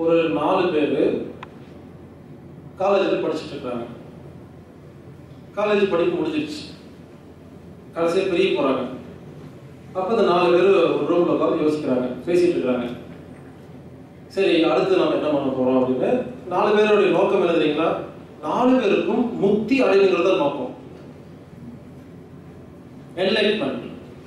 ஒரு நாலு பேர் காலேஜில் படிச்சுட்டு இருக்காங்க காலேஜ் படிப்பு முடிஞ்சிருச்சு கடைசியாக பிரிய போகிறாங்க அப்போ இந்த நாலு பேர் ஒரு ரூமில் உட்காந்து யோசிக்கிறாங்க பேசிட்டு இருக்காங்க சரி அடுத்து நம்ம என்ன பண்ண போகிறோம் அப்படின்னு நாலு பேருடைய நோக்கம் என்ன தெரியுங்களா நாலு பேருக்கும் முக்தி அடைவுங்கிறது தான் நோக்கம் என்லைட்மெண்ட்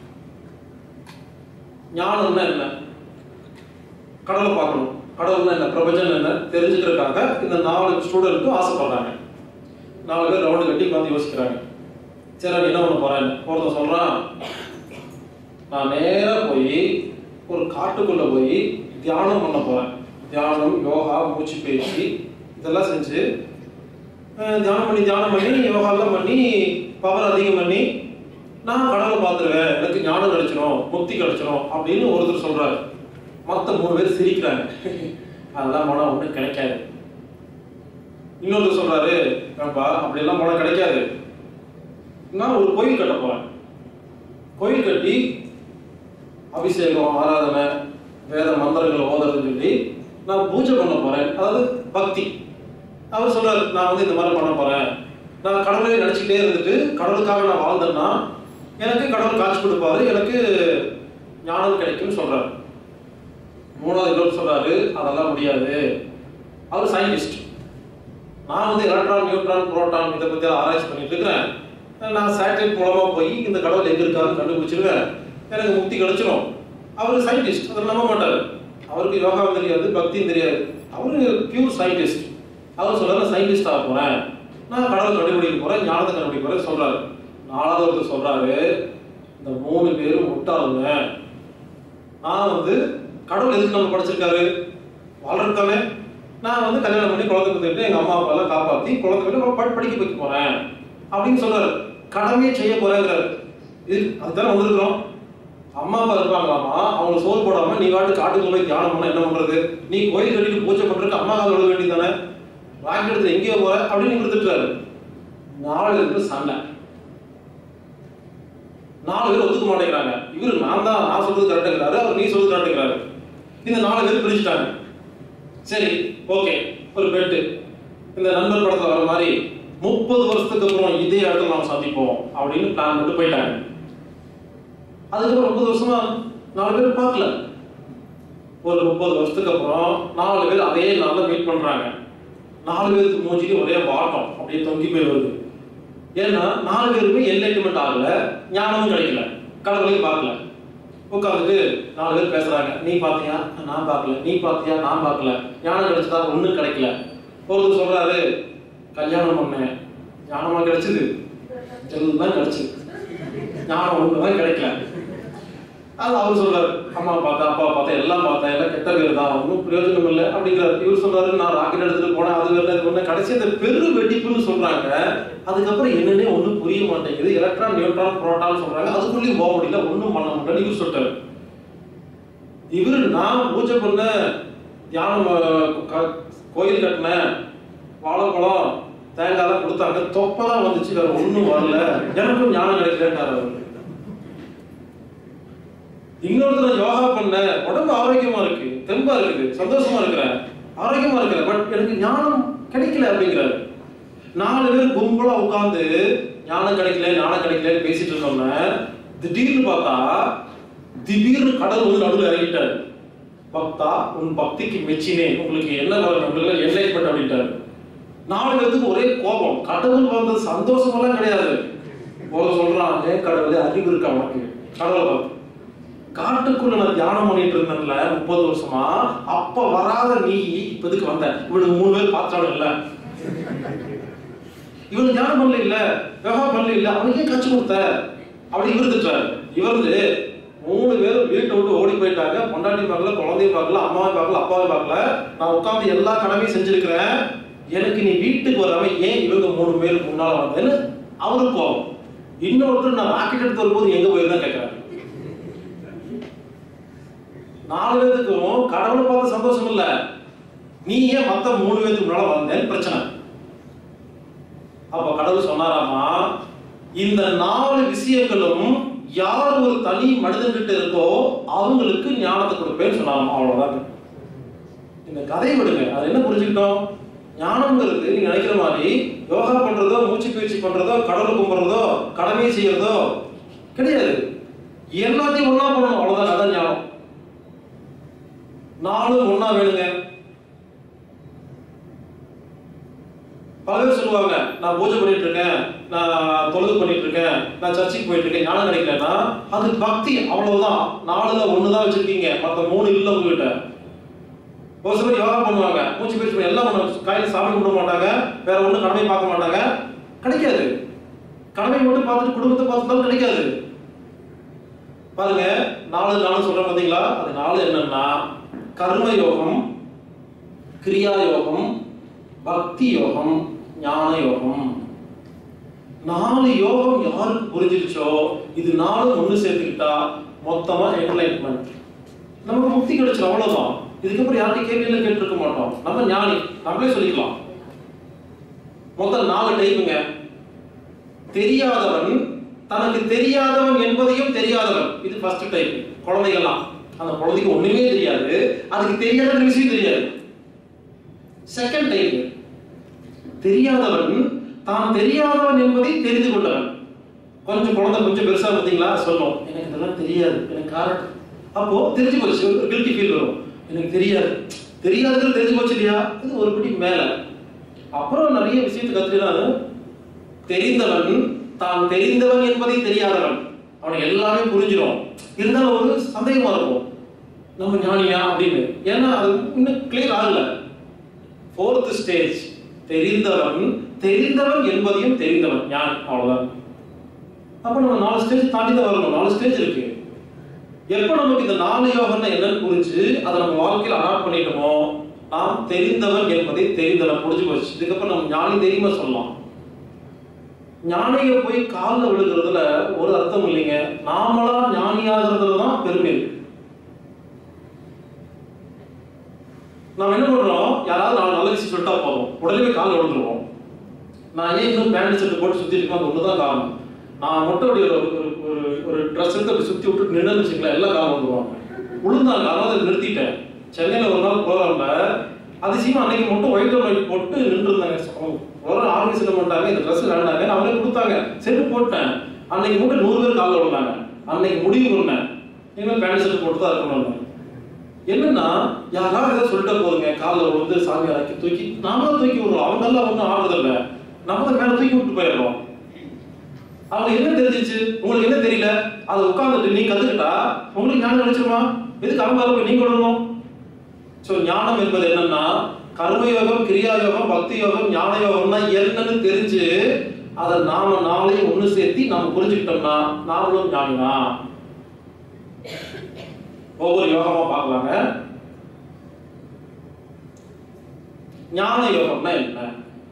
ஞானம்னா என்ன கடவுளை பார்க்கணும் கடவுள்னா என்ன பிரபஞ்சம் என்ன தெரிஞ்சுக்கிறதுக்காக இந்த நாலு ஸ்டூடெண்ட்டும் ஆசைப்படுறாங்க நாலு பேர் ரவுண்டு கட்டி உட்காந்து யோசிக்கிறாங்க சரி நான் என்ன பண்ண போறேன் ஒருத்தன் சொல்றான் நான் நேரா போய் ஒரு காட்டுக்குள்ள போய் தியானம் பண்ண போறேன் தியானம் யோகா மூச்சு பயிற்சி இதெல்லாம் செஞ்சு அஹ், தியானம் பண்ணி தியானம் பண்ணி யோகாலாம் பண்ணி பவர் அதிகம் பண்ணி நான் கடவுளை பார்த்துருவேன் எனக்கு ஞானம் கிடைச்சிரும் முக்தி கிடைச்சிரும் அப்படின்னு ஒருத்தர் சொல்றாரு மற்ற மூணு பேர் சிரிக்கிறாங்க அதெல்லாம் போனா ஒன்றும் கிடைக்காது இன்னொருத்தர் சொல்றாரு ஏன்பா அப்படியெல்லாம் போனா கிடைக்காது நான் ஒரு கோயில் கட்ட போறேன் கோயில் கட்டி அபிஷேகம் ஆராதனை வேத மந்திரங்களை ஓதுறதுன்னு சொல்லி நான் பூஜை பண்ண போறேன் அதாவது பக்தி அவர் சொல்றாரு நான் வந்து இந்த மாதிரி பண்ண போறேன் நான் கடவுளை நினைச்சுக்கிட்டே இருந்துட்டு கடவுளுக்காக நான் வாழ்ந்தேன்னா எனக்கு கடவுள் காட்சி கொடுப்பாரு எனக்கு ஞானம் கிடைக்கும்னு சொல்றாரு மூணாவது இன்னொரு சொல்றாரு அதெல்லாம் முடியாது அவர் சயின்டிஸ்ட் நான் வந்து எலக்ட்ரான் நியூட்ரான் புரோட்டான் இதை பத்தி எல்லாம் ஆராய்ச்சி பண்ணிட்டு இருக்கிறேன் நான் சேட்டலைட் மூலமா போய் இந்த கடவுள் எங்க இருக்காருன்னு கண்டுபிடிச்சிருவேன் எனக்கு முக்தி கிடைச்சிரும் அவர் சயின்டிஸ்ட் அதை நம்ப மாட்டாரு அவருக்கு யோகாவும் தெரியாது பக்தியும் தெரியாது அவரு பியூர் சயின்டிஸ்ட் அவர் சொல்றாரு சயின்டிஸ்ட் ஆக போறேன் நான் கடவுள் கண்டுபிடிக்க போறேன் ஞானத்தை கண்டுபிடிக்க போறேன் சொல்றாரு நாலாவது ஒருத்தர் சொல்றாரு இந்த மூணு பேரும் முட்டாளுங்க நான் வந்து கடவுள் எதுக்கு நம்ம படைச்சிருக்காரு வாழ்றதுக்கானே நான் வந்து கல்யாணம் பண்ணி குழந்தை கொடுத்துட்டு எங்க அம்மா அப்பா எல்லாம் காப்பாத்தி குழந்தை போய் படி படிக்க வைக்க போறேன் அப்படின்னு சொல்றாரு கடமையை செய்ய போறேங்கிறாரு இது அதுதானே வந்திருக்கிறோம் அம்மா அப்பா இருப்பாங்களாமா அவங்க சோறு போடாம நீ வாட்டு காட்டுக்குள்ள போய் தியானம் பண்ண என்ன பண்றது நீ கோயில் கட்டிட்டு பூஜை பண்றதுக்கு அம்மா கால விட வேண்டியதானே ராக்கெட் எடுத்து எங்கேயோ போற அப்படின்னு கொடுத்துட்டாரு நாலு பேருக்கு சண்டை நாலு பேர் ஒத்துக்க மாட்டேங்கிறாங்க இவரு நான் தான் நான் சொல்றது கரெக்டுங்கிறாரு அவர் நீ சொல்றது கரெக்டுங்கிறாரு இந்த நாலு பேர் பிரிச்சுட்டாங்க சரி ஓகே ஒரு பெட்டு இந்த நண்பர் படத்துல வர மாதிரி முப்பது வருஷத்துக்கு அப்புறம் இதே இடத்துல நாம் சந்திப்போம் அப்படின்னு பிளான் பண்ணிட்டு போயிட்டாங்க அதுக்கப்புறம் முப்பது வருஷமா நாலு பேர் பார்க்கல ஒரு முப்பது வருஷத்துக்கு அப்புறம் நாலு பேர் அதே நாளில் மீட் பண்றாங்க நாலு பேருக்கு மூஞ்சிக்கு ஒரே வாட்டம் அப்படியே தொங்கி போய் வருது ஏன்னா நாலு பேருமே என்லைட்மெண்ட் ஆகல ஞானமும் கிடைக்கல கடவுளையும் பார்க்கல உட்காந்துட்டு நாலு பேர் பேசுறாங்க நீ பாத்தியா நான் பார்க்கல நீ பாத்தியா நான் பார்க்கல ஞானம் கிடைச்சதா ஒண்ணும் கிடைக்கல ஒருத்தர் சொல்றாரு கல்யாணம் பண்ணேன் ஞானமா கிடைச்சது எல்லாம் கிடைச்சது ஞானம் ஒண்ணுதான் கிடைக்கல அது அவர் சொல்றாரு அம்மா பார்த்தா அப்பா பார்த்தா எல்லாம் பார்த்தா எல்லாம் கெட்ட பேர் தான் ஒன்றும் பிரயோஜனம் இல்லை அப்படிங்கிறாரு இவர் சொல்றாரு நான் ராக்கெட் எடுத்துட்டு போனேன் அது வேற இது ஒண்ணு கடைசி அந்த பெரு வெடிப்புன்னு சொல்றாங்க அதுக்கப்புறம் என்னன்னே ஒண்ணும் புரிய மாட்டேங்குது எலக்ட்ரான் நியூட்ரான் புரோட்டான் சொல்றாங்க அதுக்குள்ளேயும் போக முடியல ஒண்ணும் பண்ண முடியல இவர் சொல்லிட்டாரு இவரு நான் பூஜை பண்ண தியானம் அஹ், க- கோயில் கட்டினேன் வாழைப்பழம் தேங்காய்லாம் கொடுத்தாங்க தொப்பதான் வந்துச்சு வேற ஒண்ணும் வரல எனக்கும் ஞானம் கிடைக்கலன்றாரு அவரு இன்னொருத்தர் யோகா பண்ண உடம்பு ஆரோக்கியமா இருக்கு தெம்பா இருக்குது சந்தோஷமா இருக்கிறேன் ஆரோக்கியமா இருக்கிறேன் பட் எனக்கு ஞானம் கிடைக்கல அப்படிங்கிறாரு நாலு பேர் கும்பலா உட்கார்ந்து ஞானம் கிடைக்கல ஞானம் கிடைக்கல பேசிட்டு இருக்கோம்னா திடீர்னு பார்த்தா திடீர்னு கடல் வந்து நடுவில் இறங்கிட்டாரு பக்தா உன் பக்திக்கு மெச்சினேன் உங்களுக்கு என்ன வரும் உங்களுக்கு என்லைட்மெண்ட் அப்படின்ட்டாரு நாலு பேருக்கு ஒரே கோபம் கடவுள் வந்த சந்தோஷமெல்லாம் கிடையாது ஒரு சொல்றான் ஏன் கடவுளே அறிவு இருக்கா உனக்கு கடவுளை பார்த்து காட்டுக்குள்ள நான் தியானம் பண்ணிட்டு இருந்தேன்ல முப்பது வருஷமா அப்ப வராத நீ இப்ப எதுக்கு வந்த இவனுக்கு மூணு பேர் பார்த்தாலும் இல்ல இவன் தியானம் பண்ணல இல்ல யோகா பண்ணல இல்ல அவனுக்கு ஏன் கச்சு கொடுத்த அப்படி இவர் திட்டாரு இவர் வந்து மூணு பேரும் வீட்டை விட்டு ஓடி போயிட்டாங்க பொண்டாட்டி பார்க்கல குழந்தைய பார்க்கல அம்மாவை பார்க்கல அப்பாவை பார்க்கல நான் உட்கார்ந்து எல்லா கடமையும் செஞ்சிருக்கிறேன் எனக்கு நீ வீட்டுக்கு வராம ஏன் இவங்க மூணு பேருக்கு முன்னால வந்தேன்னு அவருக்கு கோபம் இன்னொருத்தர் நான் ராக்கெட் எடுத்து வரும்போது எங்க போயிருந்தா கேட்கறாரு நாலு பேத்துக்கும் கடவுளை பார்த்து சந்தோஷம் இல்ல நீ ஏன் மத்த மூணு பேத்துக்கு முன்னால வந்தேன்னு பிரச்சனை அப்ப கடவுள் சொன்னாராமா இந்த நாலு விஷயங்களும் யார் ஒரு தனி மனிதன்கிட்ட இருக்கோ அவங்களுக்கு ஞானத்தை கொடுப்பேன்னு சொன்னாராமா அவ்வளவுதான் இந்த கதையை விடுங்க அது என்ன புரிஞ்சுக்கிட்டோம் ஞானம்ங்கிறது நீங்க நினைக்கிற மாதிரி யோகா பண்றதோ மூச்சு பயிற்சி பண்றதோ கடவுள் கும்பிடுறதோ கடமை செய்யறதோ கிடையாது எல்லாத்தையும் ஒண்ணா பண்ணணும் அவ்வளவுதான் அதான் ஞானம் நாளும் ஒண்ணா வேணுங்க பல பேர் சொல்லுவாங்க நான் பூஜை பண்ணிட்டு இருக்கேன் நான் தொழுது பண்ணிட்டு இருக்கேன் நான் சர்ச்சுக்கு போயிட்டு இருக்கேன் ஞானம் கிடைக்கலன்னா அது பக்தி அவ்வளவுதான் நாலுல ஒண்ணுதான் வச்சிருக்கீங்க மத்த மூணு இல்ல உங்ககிட்ட ஒரு சிலர் யோகா பண்ணுவாங்க மூச்சு பயிற்சி பண்ணி எல்லாம் பண்ணுவாங்க காலையில் சாமி கும்பிட மாட்டாங்க வேற ஒண்ணும் கடமை பார்க்க மாட்டாங்க கிடைக்காது கடமை மட்டும் பார்த்துட்டு குடும்பத்தை பார்த்துட்டாலும் கிடைக்காது பாருங்க நாலு நாலு சொல்றேன் பாத்தீங்களா அது நாலு என்னன்னா கர்ம யோகம் கிரியா யோகம் பக்தி யோகம் ஞான யோகம் நாலு யோகம் யாருக்கு புரிஞ்சிருச்சோ இது நாலு ஒண்ணு சேர்த்துக்கிட்டா மொத்தமா என்லைட்மெண்ட் நமக்கு முக்தி கிடைச்சிடும் அவ்வளவுதான் இதுக்கப்புறம் யார்கிட்ட கேள்வியில கேட்டிருக்க மாட்டோம் நம்ம ஞானி நம்மளே சொல்லிக்கலாம் மொத்தம் நாலு டைப்புங்க தெரியாதவன் தனக்கு தெரியாதவன் என்பதையும் தெரியாதவன் இது ஃபர்ஸ்ட் டைப் குழந்தைகள்லாம் அந்த குழந்தைக்கு ஒண்ணுமே தெரியாது அதுக்கு தெரியாத விஷயம் தெரியாது செகண்ட் டைப் தெரியாதவன் தான் தெரியாதவன் என்பதை தெரிந்து கொண்டவன் கொஞ்சம் குழந்தை கொஞ்சம் பெருசா பார்த்தீங்களா சொல்லும் எனக்கு இதெல்லாம் தெரியாது எனக்கு காரணம் அப்போ தெரிஞ்சு போச்சு ஒரு கில்ட்டி ஃபீல் வரும் எனக்கு தெரியாது தெரியாதது தெரிஞ்சு போச்சு இல்லையா இது ஒரு படி மேல அப்புறம் நிறைய விஷயத்தை கத்துக்கினா தெரிந்தவன் தான் தெரிந்தவன் என்பதை தெரியாதவன் அவனுக்கு எல்லாமே புரிஞ்சிடும் இருந்தாலும் ஒரு சந்தேகமா இருக்கும் நம்ம ஞானியா அப்படின்னு ஏன்னா அது இன்னும் கிளியர் ஆகல ஃபோர்த் ஸ்டேஜ் தெரிந்தவன் தெரிந்தவன் என்பதையும் தெரிந்தவன் ஞானி அவ்வளவுதான் அப்ப நம்ம நாலு ஸ்டேஜ் தாண்டி தான் வரணும் நாலு ஸ்டேஜ் இருக்கு எப்ப நமக்கு இந்த நாலு யோகம்னா என்னன்னு புரிஞ்சு அதை நம்ம வாழ்க்கையில அடாப்ட் பண்ணிட்டோமோ நாம் தெரிந்தவன் என்பதை தெரிந்தவன் புரிஞ்சு போச்சு இதுக்கப்புறம் நம்ம ஞானி தெரியுமா சொல்லலாம் ஞானிய போய் காலில் விழுகிறதுல ஒரு அர்த்தம் இல்லைங்க நாமளா ஞானியாகிறதுல தான் பெருமை இருக்கு நாம் என்ன பண்றோம் யாராவது நாலு நல்ல விஷயம் சொல்லிட்டா போதும் உடனே காலில் விழுந்துருவோம் நான் ஏன் இன்னும் பேண்ட் ஷர்ட் போட்டு சுத்தி இருக்கேன் அது ஒண்ணுதான் காரணம் நான் மட்டும் அப்படி ஒரு ஒரு ஒரு ஒரு ட்ரெஸ் எடுத்து அப்படி சுத்தி விட்டு நின்று வச்சுக்கலாம் எல்லாம் காலம் வந்துருவாங்க விழுந்தாங்க அதனால அதை நிறுத்திட்டேன் சென்னையில ஒரு நாள் ப்ரோக்ராம்ல அதிசயமா அன்னைக்கு மட்டும் ஒயிட் அண்ட் ஒயிட் போட்டு நின்று இருந்தாங்க ஒரு ஆர்கனைஸ் பண்ணாங்க இந்த ட்ரெஸ் வேண்டாங்க அவங்களே கொடுத்தாங்க செருப்பு போட்டேன் அன்னைக்கு மட்டும் நூறு பேர் காலில் விழுந்தாங்க அன்னைக்கு முடிவு பண்ணேன் இனிமேல் பேண்ட் ஷர்ட் போட்டு தான் இருக்கணும் என்னன்னா யாராவது ஏதோ சொல்லிட்டு போதுங்க காலில் விழுந்து சாமி இறக்கி தூக்கி நாம தான் தூக்கி விடுறோம் அவங்க எல்லாம் ஒன்றும் ஆடுறது இல்லை நம்ம தான் மேலே தூக்கி விட்டு போயிடுறோம் அவங்க என்ன தெரிஞ்சிச்சு உங்களுக்கு என்ன தெரியல அதை உட்கார்ந்துட்டு நீ கத்துக்கிட்டா உங்களுக்கு ஞானம் கிடைச்சிருமா எதுக்கு அவங்க போய் நீங்க விடணும் ஸோ ஞானம் என்பது என்னன்னா கர்மயோகம் கிரியா யோகம் பக்தி யோகம் ஞான யோகம்னா என்னன்னு தெரிஞ்சு அதை நாம நாளையும் ஒண்ணு சேர்த்து நாம புரிஞ்சுக்கிட்டோம்னா நாமளும் ஞானினா ஒவ்வொரு யோகமா பார்க்கலாங்க ஞான யோகம்னா என்ன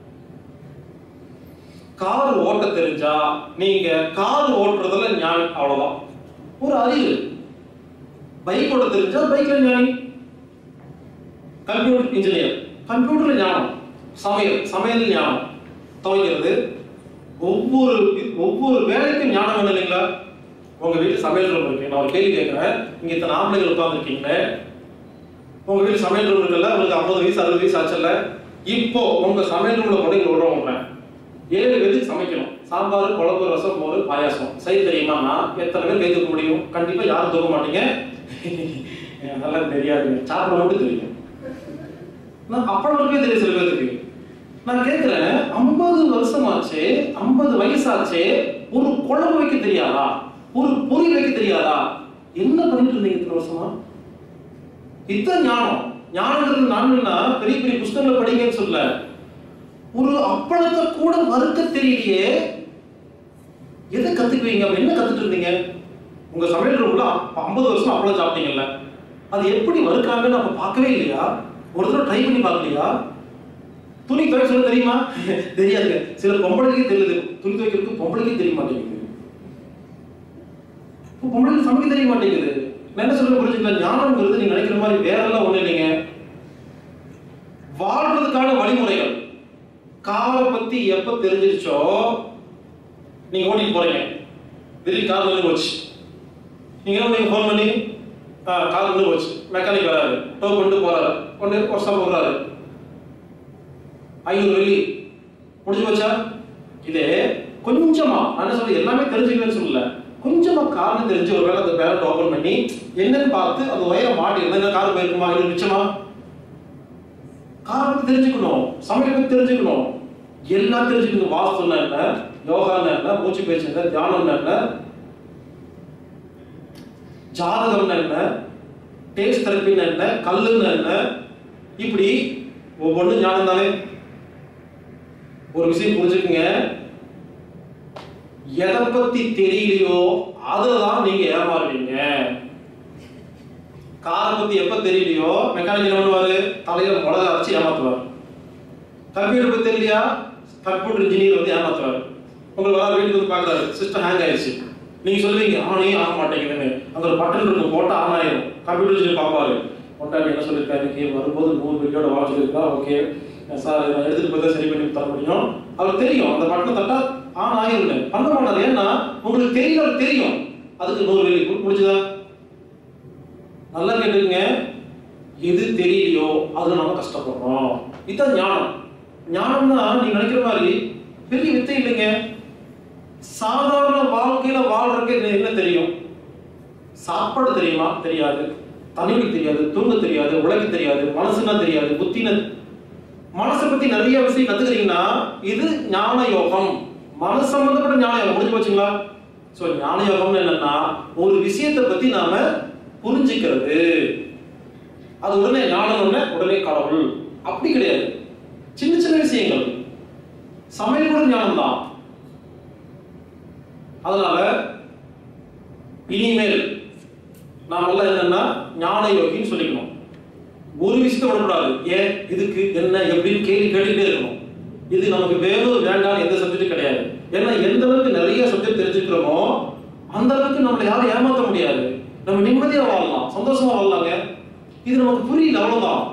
கார் ஓட்ட தெரிஞ்சா நீங்க கார் ஓட்டுறதுல ஞானி அவ்வளவுதான் ஒரு அறிவு பைக் ஓட்ட தெரிஞ்சா பைக்ல ஞானி கம்ப்யூட்டர் இன்ஜினியர் கம்ப்யூட்டர்ல ஞானம் சமையல் சமையல் ஞானம் துவைக்கிறது ஒவ்வொரு ஒவ்வொரு வேலைக்கும் ஞானம் வேணும் இல்லைங்களா உங்க வீட்டு சமையல் ரூம் இருக்கு நான் ஒரு கேள்வி கேட்கிறேன் இங்க இத்தனை ஆம்பளைகள் உட்கார்ந்துருக்கீங்களே உங்க வீட்டு சமையல் ரூம் இருக்குல்ல உங்களுக்கு ஐம்பது வயசு அறுபது வயசு ஆச்சுல்ல இப்போ உங்க சமையல் ரூம்ல கொண்டு இங்க விடுறவங்க ஏழு பேருக்கு சமைக்கணும் சாம்பார் குழம்பு ரசம் மோர் பாயாசம் செய்ய தெரியுமானா எத்தனை பேர் கை தூக்க முடியும் கண்டிப்பா யாரும் தூக்க மாட்டீங்க நல்லா தெரியாதுங்க சாப்பிட மட்டும் தெரியும் நான் அப்பளவுக்கே தெரியும் சில பேருக்கு நான் கேட்கிறேன் ஐம்பது வருஷமாச்சு ஐம்பது வயசாச்சு ஒரு குழம்பு வைக்க தெரியாதா ஒரு பொறி வைக்க தெரியாதா என்ன பண்ணிட்டு இருந்தீங்க இத்தனை வருஷமா இத்தனை ஞானம் ஞானங்கிறது நானுன்னா பெரிய பெரிய புஸ்தகங்களை படிங்கன்னு சொல்ல ஒரு அப்பளத்தை கூட வறுக்க தெரியலையே எதை கத்துக்குவீங்க அப்ப என்ன கத்துட்டு இருந்தீங்க உங்க சமையல் ரூம்ல ஐம்பது வருஷம் அப்பளம் சாப்பிட்டீங்கல்ல அது எப்படி வறுக்காங்கன்னு அப்ப பார்க்கவே இல்லையா ஒரு தடவை ட்ரை பண்ணி பார்க்கலையா துணி துவைக்க சொல்ல தெரியுமா தெரியாதுங்க சில பொம்பளைக்கே தெரியுது துணி துவைக்கிறதுக்கு பொம்பளைக்கே தெரிய மாட்டேங்குது இப்போ பொம்பளைக்கு சமைக்க தெரிய மாட்டேங்குது நான் என்ன சொல்ல புரிஞ்சுக்கலாம் ஞானம்ங்கிறது நீங்க நினைக்கிற மாதிரி வேற எல்லாம் ஒண்ணு இல்லைங்க வாழ்றதுக்கான வழிமுறைகள் காரை பத்தி எப்ப தெரிஞ்சிருச்சோ நீங்க ஓட்டிட்டு போறீங்க திடீர்னு கார் வந்து போச்சு நீங்க என்ன பண்ணீங்க ஃபோன் பண்ணி கார் நின்று போச்சு மெக்கானிக் வராரு டோ கொண்டு போறாரு கொண்டு ஒர்க் ஷாப் விடுறாரு ஐநூறு வெள்ளி முடிஞ்சு போச்சா இதே கொஞ்சமா நான் என்ன சொல்றேன் எல்லாமே தெரிஞ்சுக்கணும்னு சொல்லல கொஞ்சமா காரணம் தெரிஞ்சு ஒருவேளை அந்த பேலட் ஓபன் பண்ணி என்னன்னு பார்த்து அந்த ஒயரை மாட்டி இருந்தா கார் போயிருக்குமா இது மிச்சமா காரணத்தை தெரிஞ்சுக்கணும் சமையல் பத்தி தெரிஞ்சுக்கணும் எல்லாம் தெரிஞ்சுக்கணும் வாஸ்துன்னா என்ன யோகான்னா என்ன மூச்சு பேச்சு என்ன தியானம்னா என்ன ஜாதகம்னா என்ன டேஸ்ட் தெரப்பின்னு என்ன கல்லுன்னு என்ன இப்படி ஒவ்வொன்றும் ஞானம் தானே ஒரு விஷயம் புரிஞ்சுக்குங்க எதை பத்தி தெரியலையோ அதுதான் நீங்க ஏமாறுவீங்க காரை பத்தி எப்ப தெரியலையோ மெக்கானிக் என்ன பண்ணுவாரு தலையில மிளகா அரைச்சு ஏமாத்துவார் கம்ப்யூட்டர் பத்தி தெரியலையா கம்ப்யூட்டர் இன்ஜினியர் வந்து ஏமாத்துவார் உங்களுக்கு வர வீட்டுக்கு வந்து பாக்குறாரு சிஸ்டம் ஹேங் ஆயிடுச்சு நீங்க சொல்லுவீங்க ஆனே ஆக மாட்டேங்குதுன்னு அந்த ஒரு பட்டன் இருக்கும் போட்டா ஆன் ஆயிடும் கம்ப்யூட்டர் இன்ஜினியர் பார்ப்பாரு கொண்டாடி என்ன சொல்லியிருக்காரு இன்னைக்கு வரும்போது நூறு வெள்ளியோட வாங்க சொல்லியிருக்கா ஓகே சார் நான் எடுத்துட்டு போய் தான் சரி பண்ணி தர முடியும் அவருக்கு தெரியும் அந்த பட்டன் தட்டா ஆன் ஆயிருங்க பண்ண மாட்டாரு ஏன்னா உங்களுக்கு தெரியல அவருக்கு தெரியும் அதுக்கு நூறு வெள்ளி முடிச்சுதா நல்லா கேட்டுங்க எது தெரியலையோ அதுல நம்ம கஷ்டப்படுறோம் இதுதான் ஞானம் ஞானம்னா நீங்க நினைக்கிற மாதிரி பெரிய வித்தை இல்லைங்க சாதாரண வாழ்க்கையில வாழ்றதுக்கு என்ன- என்ன தெரியும் சாப்பாடு தெரியுமா தெரியாது தண்ணி தெரியாது தூங்க தெரியாது உழைக்க தெரியாது மனசுனா தெரியாது புத்தின மனசை பத்தி நிறைய விஷயம் கத்துக்கிறீங்கன்னா இது ஞான யோகம் மனசு சம்பந்தப்பட்ட ஞான யோகம் முடிஞ்சு போச்சுங்களா சோ ஞான யோகம்னு என்னன்னா ஒரு விஷயத்தை பத்தி நாம புரிஞ்சுக்கிறது அது உடனே ஞானம் உடனே உடனே கடவுள் அப்படி கிடையாது சின்ன சின்ன விஷயங்கள் சமையல் கூட ஞானம் தான் அதனால இனிமேல் நாம எல்லாம் என்னன்னா ஞான யோகின்னு சொல்லிக்கணும் ஒரு விஷயத்தை விடக்கூடாது ஏன் இதுக்கு என்ன எப்படின்னு கேள்வி கேட்டுக்கிட்டே இருக்கணும் இது நமக்கு வேணும் வேண்டாம் எந்த சப்ஜெக்டும் கிடையாது ஏன்னா எந்த அளவுக்கு நிறைய சப்ஜெக்ட் தெரிஞ்சுக்கிறோமோ அந்த அளவுக்கு நம்மளை யாரும் ஏமாத்த முடியாது நம்ம நிம்மதியா வாழலாம் சந்தோஷமா வாழலாங்க இது நமக்கு புரியல அவ்வளவுதான்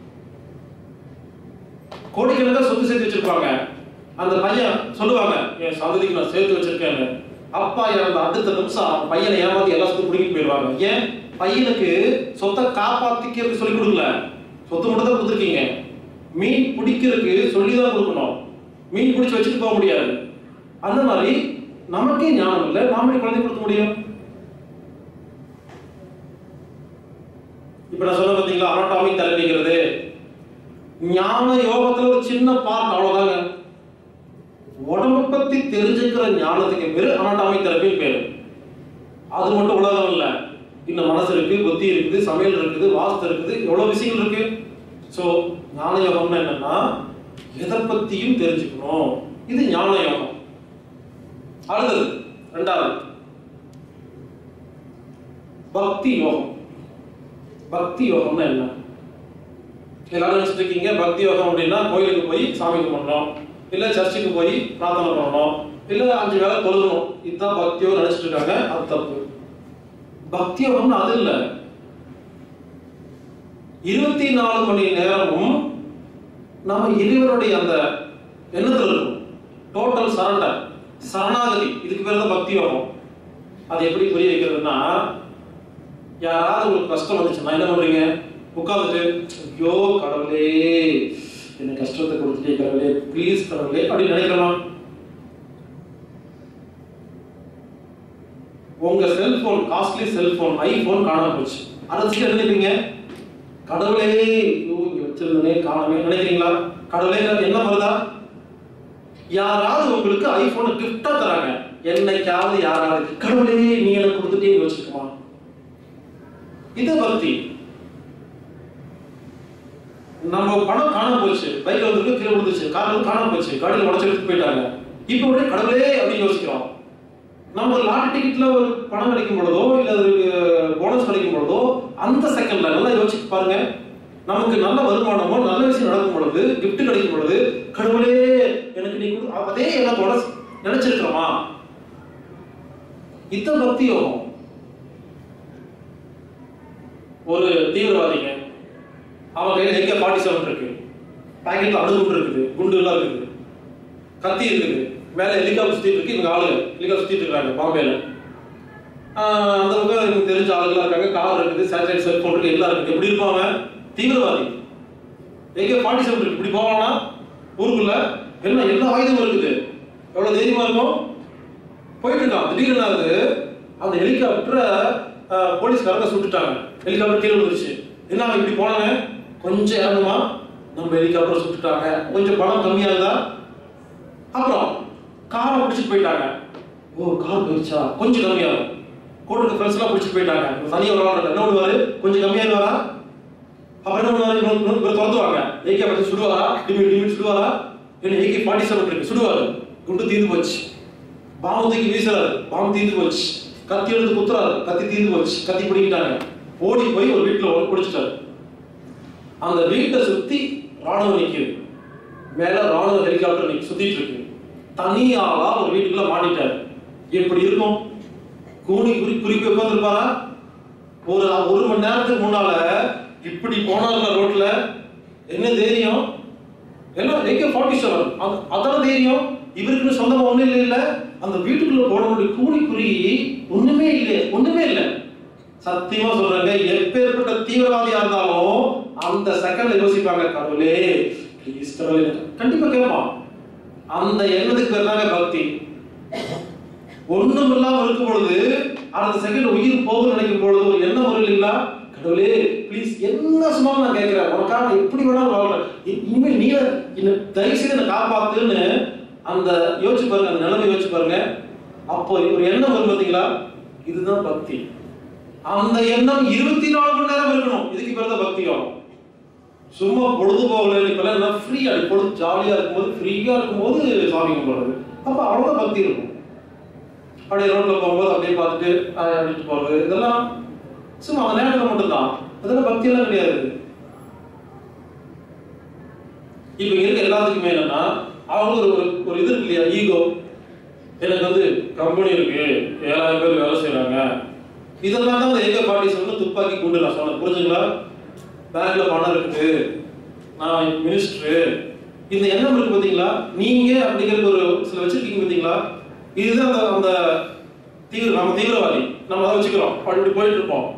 கோடிக்கணக்கா சொத்து சேர்த்து வச்சிருப்பாங்க அந்த பையன் சொல்லுவாங்க என் சந்ததிக்கு நான் சேர்த்து வச்சிருக்கேன்னு அப்பா இறந்த அடுத்த நிமிஷம் அவன் பையனை ஏமாத்தி எல்லா சொத்து பிடிக்கிட்டு போயிடுவாங்க ஏன் பையனுக்கு சொத்தை காப்பாத்திக்கிறது சொல்லி கொடுக்கல சொத்து மட்டும் தான் கொடுத்துருக்கீங்க மீன் பிடிக்கிறதுக்கு சொல்லி தான் கொடுக்கணும் மீன் பிடிச்சு வச்சுட்டு போக முடியாது அந்த மாதிரி நமக்கே ஞானம் இல்லை நாம எப்படி குழந்தை கொடுக்க முடியும் இப்ப நான் சொன்ன பாத்தீங்களா அனட்டாமிக் தெரப்பிங்கிறது ஞான யோகத்துல ஒரு சின்ன பார்ட் அவ்வளவுதாங்க உடம்ப பத்தி தெரிஞ்சுக்கிற ஞானத்துக்கு பேரு அனட்டாமிக் தெரப்பின்னு பேரு அது மட்டும் உலகம் இல்ல இன்னும் மனசு இருக்கு புத்தி இருக்குது சமையல் இருக்குது வாஸ்து இருக்குது எவ்வளவு விஷயங்கள் இருக்கு சோ ஞான யோகம்னா என்னன்னா எதை பத்தியும் தெரிஞ்சுக்கணும் இது ஞான யோகம் அடுத்தது ரெண்டாவது பக்தி யோகம் பக்தி யோகம்னா என்ன எல்லாரும் நினைச்சிட்டு இருக்கீங்க பக்தி யோகம் அப்படின்னா கோயிலுக்கு போய் சாமி கும்பிடணும் இல்ல சர்ச்சுக்கு போய் பிரார்த்தனை பண்ணணும் இல்ல அஞ்சு வேளை தொழுகணும் இதுதான் பக்தியோ நினைச்சிட்டு இருக்காங்க அது தப்பு பக்தி யோகம்னு அது இல்ல இருபத்தி நாலு மணி நேரமும் நம்ம இறைவனுடைய அந்த எண்ணத்துல இருக்கும் டோட்டல் சரண்டர் சரணாகதி இதுக்கு பேர் தான் பக்தி யோகம் அது எப்படி புரிய வைக்கிறதுன்னா யாராவது உங்களுக்கு கஷ்டம் வந்துச்சுன்னா என்ன பண்றீங்க உட்காந்துட்டு ஐயோ கடவுளே என்ன கஷ்டத்தை கொடுத்துட்டே கடவுளே ப்ளீஸ் கடவுளே அப்படின்னு நினைக்கலாம் உங்க செல்போன் காஸ்ட்லி செல்போன் ஐபோன் காணாம போச்சு அதை வச்சு என்ன நினைப்பீங்க கடவுளே ஐயோ இங்க வச்சிருந்தனே காணாமே நினைக்கிறீங்களா கடவுளே என்ன வருதா யாராவது உங்களுக்கு ஐபோனை கிஃப்டா தராங்க என்னைக்காவது யாராவது கடவுளே நீ எனக்கு கொடுத்துட்டே வச்சிருக்குமா இது பக்தி நம்ம பணம் காணாம போச்சு பைக்ல வந்து கீழே விழுந்துச்சு கார்ல வந்து காணாம போச்சு காடியில உடச்சு எடுத்து போயிட்டாங்க இப்போ உடனே கடவுளே அப்படின்னு யோசிக்கிறோம் நம்ம ஒரு லாட்டரி டிக்கெட்ல ஒரு பணம் கிடைக்கும் பொழுதோ இல்ல ஒரு போனஸ் கிடைக்கும் பொழுதோ அந்த செகண்ட்ல நல்லா யோசிச்சு பாருங்க நமக்கு நல்ல வருமானமோ நல்ல விஷயம் நடக்கும் பொழுது gift கிடைக்கும் பொழுது கடவுளே எனக்கு நீ கொடு அதே எண்ணத்தோட நினைச்சிருக்கிறோமா இத்த பக்தி யோகம் ஒரு தீவிரவாதிங்க அவன் கையில எங்க ஃபார்ட்டி செவன் இருக்கு பாக்கெட்ல அணுகுண்டு இருக்குது குண்டு எல்லாம் இருக்குது கத்தி இருக்குது மேல ஹெலிகாப்டர் சுத்திட்டு இருக்கு இவங்க ஆளு ஹெலிகாப்டர் சுத்திட்டு இருக்காங்க பாம்பேல ஆஹ் அந்த பக்கம் எனக்கு தெரிஞ்ச ஆளுங்களா இருக்காங்க கார் இருக்குது சேட்டலைட் செல்போன் இருக்கு எல்லாம் இருக்கு எப்படி இருப்பான் அவன் தீவிரவாதி எங்க ஃபார்ட்டி செவன் இருக்கு இப்படி போவானா ஊருக்குள்ள எல்லாம் எல்லா ஆயுதமும் இருக்குது எவ்வளவு தைரியமா இருக்கும் போயிட்டு இருக்கான் திடீர்னு என்ன ஆகுது அந்த ஹெலிகாப்டரை போலீஸ்காரங்க சுட்டுட்டாங்க ஹெலிகாப்டர் கீழே விழுந்துருச்சு என்ன அவன் இப்படி போனாங்க கொஞ்சம் இறங்குமா நம்ம ஹெலிகாப்டர் சுட்டுட்டாங்க கொஞ்சம் பணம் கம்மியாகுதா அப்புறம் காரை பிடிச்சிட்டு போயிட்டாங்க ஓ கார் போயிடுச்சா கொஞ்சம் கம்மியாகும் கூட்டுக்கு ஃப்ரெண்ட்ஸ் எல்லாம் பிடிச்சிட்டு போயிட்டாங்க இப்ப தனியா ஒரு ஆள் என்ன பண்ணுவாரு கொஞ்சம் கம்மியாகுவாரா அப்புறம் என்ன பண்ணுவாரு இன்னொரு இன்னொரு பேர் துரத்துவாங்க ஏகே பத்தி சுடுவாரா டிமி டிமி சுடுவாரா என்ன ஏகே ஃபார்ட்டி செவன் இருக்கு சுடுவாரு குண்டு தீர்ந்து போச்சு பாம்பு தூக்கி வீசுறாரு பாம்பு தீர்ந்து போச்சு கத்தி எடுத்து குத்துறாரு கத்தி தீர்ந்து போச்சு கத்தி பிடிக்கிட்டாங்க ஓடி போய் ஒரு வீட்டுல ஒரு பிடிச்சிட்டாரு அந்த வீட்டை சுத்தி ராணுவம் நிக்குது மேல ராணுவ ஹெலிகாப்டர் நிக்கு சுத்திட்டு இருக்கு தனியாளா ஒரு வீட்டுக்குள்ள மாட்டிட்டாரு எப்படி இருக்கும் கூனி குறி குறிப்பு உட்காந்துருப்பாரா ஒரு ஒரு மணி நேரத்துக்கு முன்னால இப்படி போனார்ல ரோட்ல என்ன தைரியம் எல்லாம் ஏகே ஃபார்ட்டி செவன் அதான தைரியம் இவருக்குன்னு சொந்தமா ஒண்ணும் இல்லை இல்ல அந்த வீட்டுக்குள்ள போனவங்களுடைய கூலி குறி ஒண்ணுமே இல்லை ஒண்ணுமே இல்லை சத்தியமா சொல்றாங்க எப்பேற்பட்ட தீவிரவாதியா இருந்தாலும் அந்த செகண்ட்ல யோசிப்பாங்க கடவுளே ப்ளீஸ் கடவுளே கண்டிப்பா கேட்பான் அந்த எண்ணத்துக்கு பேர் தாங்க பக்தி ஒண்ணும் இல்லாம இருக்கும் பொழுது அடுத்த செகண்ட் உயிர் போகும்னு நினைக்கும் பொழுது ஒரு எண்ணம் வரும் இல்லைங்களா கடவுளே ப்ளீஸ் என்ன சொன்னாலும் நான் கேட்கிறேன் உனக்காக நான் எப்படி வேணாலும் வாழ்றேன் இ- இனிமேல் நீ என்ன தயவு செய்து என்னை காப்பாத்துன்னு அந்த யோசிச்சு பாருங்க அந்த நிலைமை யோசிச்சு பாருங்க அப்போ ஒரு எண்ணம் வரும் பாத்தீங்களா இதுதான் பக்தி அந்த எண்ணம் இருபத்தி நாலு மணி நேரம் இருக்கணும் இதுக்கு பேர் தான் பக்தி ஆகும் சும்மா பொழுது போகல இப்பெல்லாம் என்ன ஃப்ரீயா பொழுது ஜாலியா இருக்கும்போது ஃப்ரீயா இருக்கும்போது சாமி கும்பிடுறது அப்ப அவ்வளவுதான் பக்தி இருக்கும் அப்படியே ரோட்ல போகும்போது அப்படியே பார்த்துட்டு ஆஹ் அப்படிட்டு போறது இதெல்லாம் சும்மா அந்த நேரத்துல மட்டும்தான் அதெல்லாம் பக்தி எல்லாம் கிடையாது இப்ப இங்க இருக்க எல்லாத்துக்குமே என்னன்னா அவங்க ஒரு ஒரு- ஒரு இது இருக்கு இல்லையா ஈகோ எனக்கு வந்து கம்பெனி இருக்கு ஏழாயிரம் பேர் வேலை செய்றாங்க இதெல்லாம் தான் ஏக பார்ட்டி சொல்லணும் துப்பாக்கி குண்டு நான் சொன்னேன் புரிஞ்சுங்களா பேங்க்ல பணம் இருக்குது நான் மினிஸ்டர் இந்த எண்ணம் இருக்கு பாத்தீங்களா நீங்க அப்படிங்கிற ஒரு சில வச்சிருக்கீங்க பாத்தீங்களா இதுதான் அந்த அந்த தீவிர நம்ம தீவிரவாதி நம்ம அதை வச்சுக்கிறோம் அப்படி போயிட்டு இருப்போம்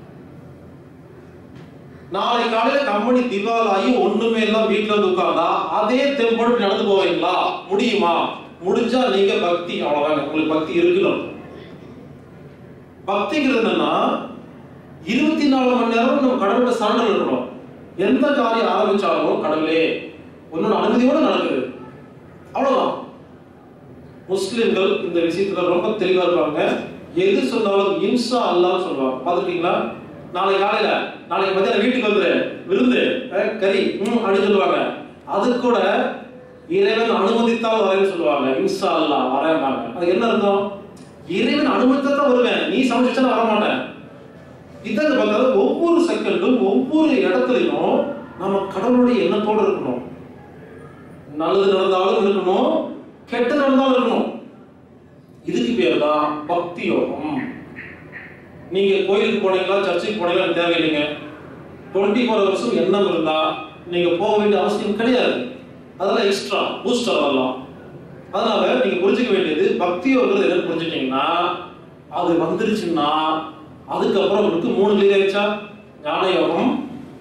நாளை காலையில கம்பெனி திவாலாகி ஒண்ணுமே எல்லாம் வீட்டுல வந்து உட்கார்ந்தா அதே தெம்போடு இப்படி நடந்து போவீங்களா முடியுமா முடிஞ்சா நீங்க பக்தி அவ்வளவுதாங்க உங்களுக்கு பக்தி இருக்கணும் பக்திங்கிறது என்னன்னா இருபத்தி நாலு மணி நேரம் நம்ம கடவுளோட சரண்டர் இருக்கணும் எந்த காரியம் ஆரம்பிச்சாலும் கடவுளே உன்னோட அனுமதியோட நடக்குது அவ்வளவுதான் முஸ்லிம்கள் இந்த விஷயத்துல ரொம்ப தெளிவா இருப்பாங்க எது சொன்னாலும் இன்சா அல்லாஹ் சொல்லுவாங்க பாத்துருக்கீங்களா நாளை காலையில நாளைக்கு மத்தியானம் வீட்டுக்கு வந்துரு விருந்து அஹ், கறி ம் அப்படின்னு சொல்லுவாங்க அது கூட இறைவன் அனுமதித்தால் வரேன்னு சொல்லுவாங்க இன்சா அல்லாஹ் வரேன்னாங்க அது என்ன அர்த்தம் இறைவன் அனுமதித்தா தான் வருவேன் நீ சமைச்சா வர மாட்டேன் இதாங்க பார்த்தா ஒவ்வொரு செகண்டும் ஒவ்வொரு இடத்துலையும் நம்ம கடவுளுடைய எண்ணத்தோட இருக்கணும் நல்லது நடந்தாலும் இருக்கணும் கெட்ட நடந்தாலும் இருக்கணும் இதுக்கு பேர் தான் பக்தி யோகம் நீங்க கோயிலுக்கு போனீங்களா சர்ச்சுக்கு போனீங்களா எனக்கு தேவையில்லைங்க டுவெண்ட்டி ஃபோர் ஹவர்ஸும் எண்ணம் இருந்தா நீங்க போக வேண்டிய அவசியம் கிடையாது அதெல்லாம் எக்ஸ்ட்ரா பூஸ்டர் அதெல்லாம் அதனால நீங்க புரிஞ்சுக்க வேண்டியது பக்தி யோகம் என்னன்னு புரிஞ்சுட்டீங்கன்னா அது வந்துருச்சுன்னா அதுக்கப்புறம் உங்களுக்கு மூணு கிளியர் ஆயிடுச்சா ஞான யோகம்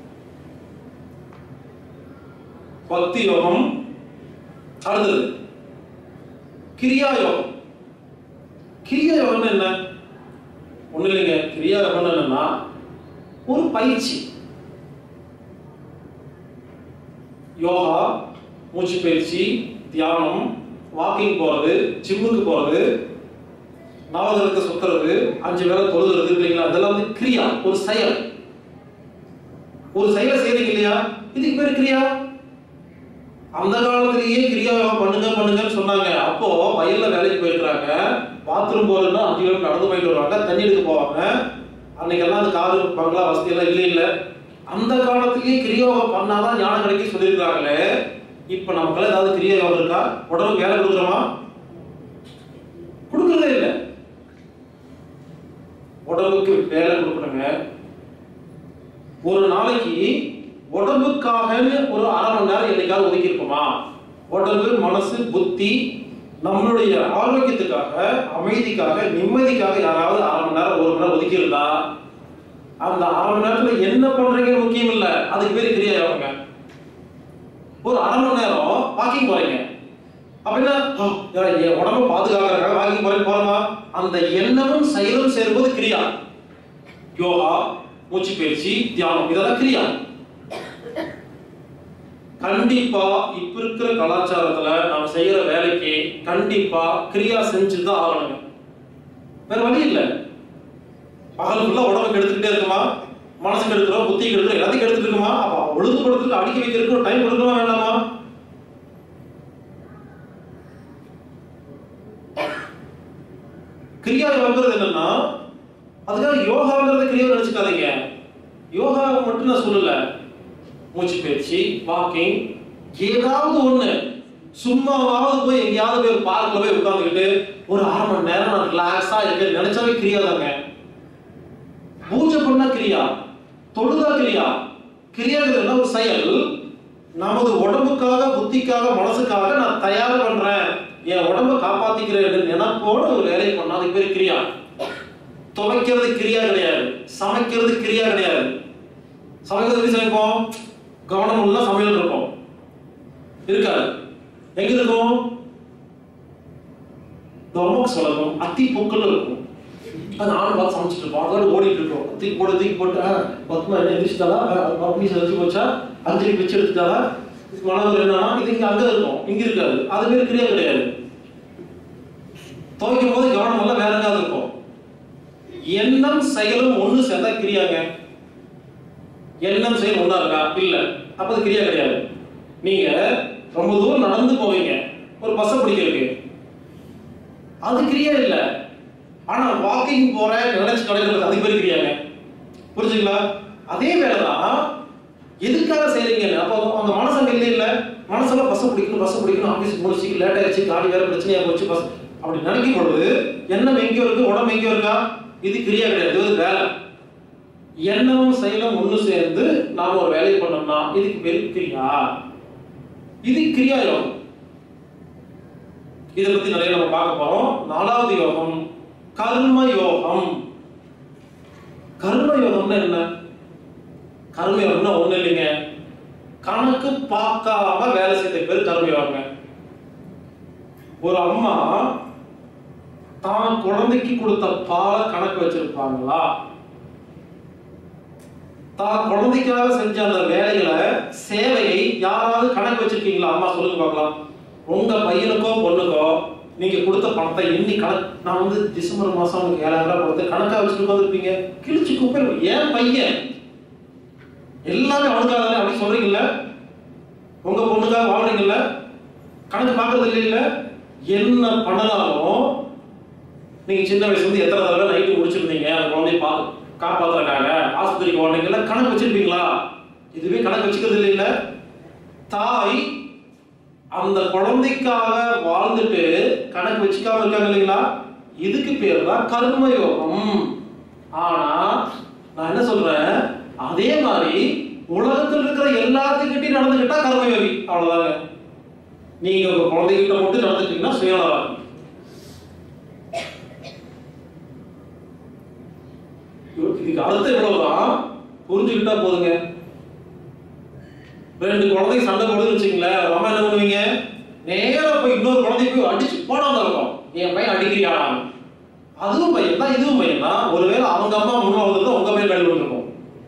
பக்தி யோகம் அடுத்தது கிரியா யோகம் கிரியா யோகம் என்ன ஒண்ணு இல்லைங்க கிரியா யோகம் என்னன்னா ஒரு பயிற்சி யோகா மூச்சு பயிற்சி தியானம் வாக்கிங் போறது ஜிம்முக்கு போறது நவகிரகத்தை சுத்துறது அஞ்சு வேலை தொழுகிறது இருக்கு இல்லைங்களா அதெல்லாம் வந்து கிரியா ஒரு செயல் ஒரு செயலை செய்றீங்க இல்லையா இதுக்கு பேரு கிரியா அந்த காலத்திலேயே கிரியா யோகம் பண்ணுங்க பண்ணுங்கன்னு சொன்னாங்க அப்போ வயல்ல வேலைக்கு போயிருக்கிறாங்க பாத்ரூம் போறதுன்னா அஞ்சு கிலோமீட்டர் நடந்து போயிட்டு வருவாங்க தண்ணி எடுக்க போவாங்க அன்னைக்கெல்லாம் அந்த காரு பங்களா வசதி எல்லாம் இல்லை இல்லை அந்த காலத்திலேயே கிரியோகம் பண்ணாதான் ஞானம் கிடைக்கும் சொல்லியிருக்காங்களே இப்ப நமக்கெல்லாம் ஏதாவது கிரியா யோகம் இருக்கா உடம்புக்கு வேலை கொடுக்குறோமா கொடுக்கறதே இல்லை உடம்புக்கு வேலை கொடுக்கணுங்க ஒரு நாளைக்கு உடம்புக்காக ஒரு அரை மணி நேரம் என்னைக்காவது ஒதுக்கி இருப்போமா உடம்பு மனசு புத்தி நம்மளுடைய ஆரோக்கியத்துக்காக அமைதிக்காக நிம்மதிக்காக யாராவது அரை மணி நேரம் ஒரு மணி நேரம் ஒதுக்கி இருந்தா அந்த அரை மணி நேரத்துல என்ன பண்றீங்கன்னு முக்கியம் இல்ல அதுக்கு பேர் கிரியா யோகங்க ஒரு அரை மணி நேரம் வாக்கிங் போறீங்க அப்படின்னா "ஆ, என் உடம்ப பாதுகாக்கிறதுக்காக வாக்கிங் போறேன் போறோமா அந்த எண்ணமும் செயலும் சேரும்போது கிரியா யோகா மூச்சு பயிற்சி தியானம் இதெல்லாம் கிரியா கண்டிப்பா இப்ப இருக்கிற கலாச்சாரத்துல நாம செய்யற வேலைக்கு கண்டிப்பா கிரியா செஞ்சுதான் ஆகணுங்க வேற வழி இல்ல பகல் ஃபுல்லா உடம்பு கெடுத்துக்கிட்டே இருக்குமா மனசு கெடுக்கிறோம் புத்தி கெடுக்கிறோம் எல்லாத்தையும் கெடுத்துட்டு இருக்குமா அப்ப ஒழுங்குபடுத்துறதுக்கு அடிக்க வைக்கிறதுக்கு ஒரு டைம் கொடுக்கணுமா வேண்டாமா கிரியா யோகாங்கிறது என்னன்னா அதுக்காக யோகாங்கிறத கிரியா நினைச்சுக்காதீங்க யோகா மட்டும் நான் சொல்லல மூச்சு பயிற்சி வாக்கிங் ஏதாவது ஒண்ணு சும்மாவாவது போய் எங்கேயாவது போய் ஒரு பார்க்ல போய் உட்கார்ந்துக்கிட்டு ஒரு அரை மணி நேரம் நான் ரிலாக்ஸா இருக்க நினைச்சாவே கிரியா தாங்க பூஜை பண்ணா கிரியா தொழுதா கிரியா கிரியாங்கிறது ஒரு செயல் நமது உடம்புக்காக புத்திக்காக மனசுக்காக நான் தயார் பண்றேன் என் உடம்ப காப்பாத்திக்கிறேன் நினைப்போட ஒரு வேலையை பண்ணா அதுக்கு பேர் கிரியா துவைக்கிறது கிரியா கிடையாது சமைக்கிறது கிரியா கிடையாது சமைக்கிறது எப்படி சமைப்போம் கவனம் உள்ள சமையல் இருக்கும் இருக்காது எங்க இருக்கும் தொமக் சொல்லணும் அத்தி பூக்கள் இருக்கும் அது ஆண் பார்த்து சமைச்சிட்டு இருப்போம் அதோட ஓடிட்டு இருக்கோம் தூக்கி போட்டு தூக்கி போட்டு ஆ, பத்மா என்ன எந்திரிச்சிட்டாலா பீஸ் வச்சு போச்சா அஞ்சலி பிச்சு எடுத்துட்டாலா மனதில் என்னன்னா இது இங்க அங்க இருக்கும் இங்க இருக்காது அது பேர் கிரியா கிடையாது துவைக்கும் போது கவனம் எல்லாம் வேற எங்காவது இருக்கும் எண்ணம் செயலும் ஒண்ணு சேர்ந்தா கிரியாங்க எண்ணம் செயல் ஒண்ணா இருக்கா இல்ல அப்ப அது கிரியா கிடையாது நீங்க ரொம்ப தூரம் நடந்து போவீங்க ஒரு பஸ்ஸை பிடிக்கிறதுக்கு அது கிரியா இல்ல ஆனா வாக்கிங் போறேன் நினைச்சு கிடைக்கிறது அது பேர் கிரியாங்க புரிஞ்சுங்களா அதே வேலைதான் எதுக்காக செய்றீங்க அப்போ அந்த மனசு அங்க இல்லை இல்ல மனசுல பஸ் பிடிக்கணும் பஸ் பிடிக்கணும் ஆபீஸ் முடிச்சு லேட் ஆயிடுச்சு காடி வேற பிரச்சனையா போச்சு பஸ் அப்படி நினைக்கும் பொழுது எண்ணம் எங்கேயோ இருக்கு உடம்பு எங்கேயோ இருக்கா இது கிரியா கிடையாது இது வேலை எண்ணமும் செயலும் ஒண்ணு சேர்ந்து நாம ஒரு வேலையை பண்ணோம்னா இதுக்கு பேரு கிரியா இது கிரியா யோகம் இதை பத்தி நிறைய நம்ம பார்க்க போறோம் நாலாவது யோகம் கர்ம யோகம் கர்ம யோகம்னா என்ன கர்ம யோகம்னா ஒண்ணு இல்லைங்க கணக்கு பார்க்காம வேலை செய்த பேர் கர்ம யோகங்க ஒரு அம்மா தான் குழந்தைக்கு கொடுத்த பாலை கணக்கு வச்சிருப்பாங்களா தான் குழந்தைக்காக செஞ்ச அந்த வேலைகளை சேவையை யாராவது கணக்கு வச்சிருக்கீங்களா அம்மா சொல்லுங்க பார்க்கலாம் உங்க பையனுக்கோ பொண்ணுக்கோ நீங்க கொடுத்த பணத்தை எண்ணி கணக்கு நான் வந்து டிசம்பர் மாசம் உங்களுக்கு ஏழாயிரம் ரூபாய் கொடுத்து கணக்கா வச்சுட்டு உட்காந்துருப்பீங்க கிழிச்சு குப்பை ஏன் பையன் எல்லாமே அவனுக்காக தானே அப்படி சொல்றீங்கல்ல உங்க பொண்ணுக்காக வாழ்றீங்கல்ல கணக்கு பார்க்கறது இல்லைல்ல என்ன பண்ணலாலும் நீங்க சின்ன வயசுல இருந்து எத்தனை தடவை நைட்டு முடிச்சிருந்தீங்க அந்த குழந்தைய பா காப்பாத்துறக்காக ஆஸ்பத்திரிக்கு ஓடுறீங்கல்ல கணக்கு வச்சிருப்பீங்களா இதுவே கணக்கு வச்சுக்கிறது இல்லைல்ல தாய் அந்த குழந்தைக்காக வாழ்ந்துட்டு கணக்கு வச்சுக்காம இருக்காங்க இல்லைங்களா இதுக்கு பேர் தான் கர்மயோகம் ஆனா நான் என்ன சொல்றேன் அதே மாதிரி உலகத்தில் இருக்கிற எல்லாத்துக்கிட்டையும் நடந்துக்கிட்டா கர்மயோகி அவ்வளவுதாங்க நீங்க உங்க குழந்தைகிட்ட மட்டும் நடந்துட்டீங்கன்னா சுயநலம் இதுக்கு அர்த்தம் இவ்வளவுதான் புரிஞ்சுக்கிட்டா போதுங்க ரெண்டு குழந்தைங்க சண்டை போடுதுன்னு வச்சுங்களேன் அம்மா என்ன பண்ணுவீங்க நேரா போய் இன்னொரு குழந்தைய போய் அடிச்சு போடாம இருக்கும் என் பையன் அடிக்கிறியாடா அதுவும் பையன் தான் இதுவும் பையன் தான் ஒருவேளை அவங்க அம்மா முன்ன வந்தது உங்க மேல் கழிவு இருக்கும்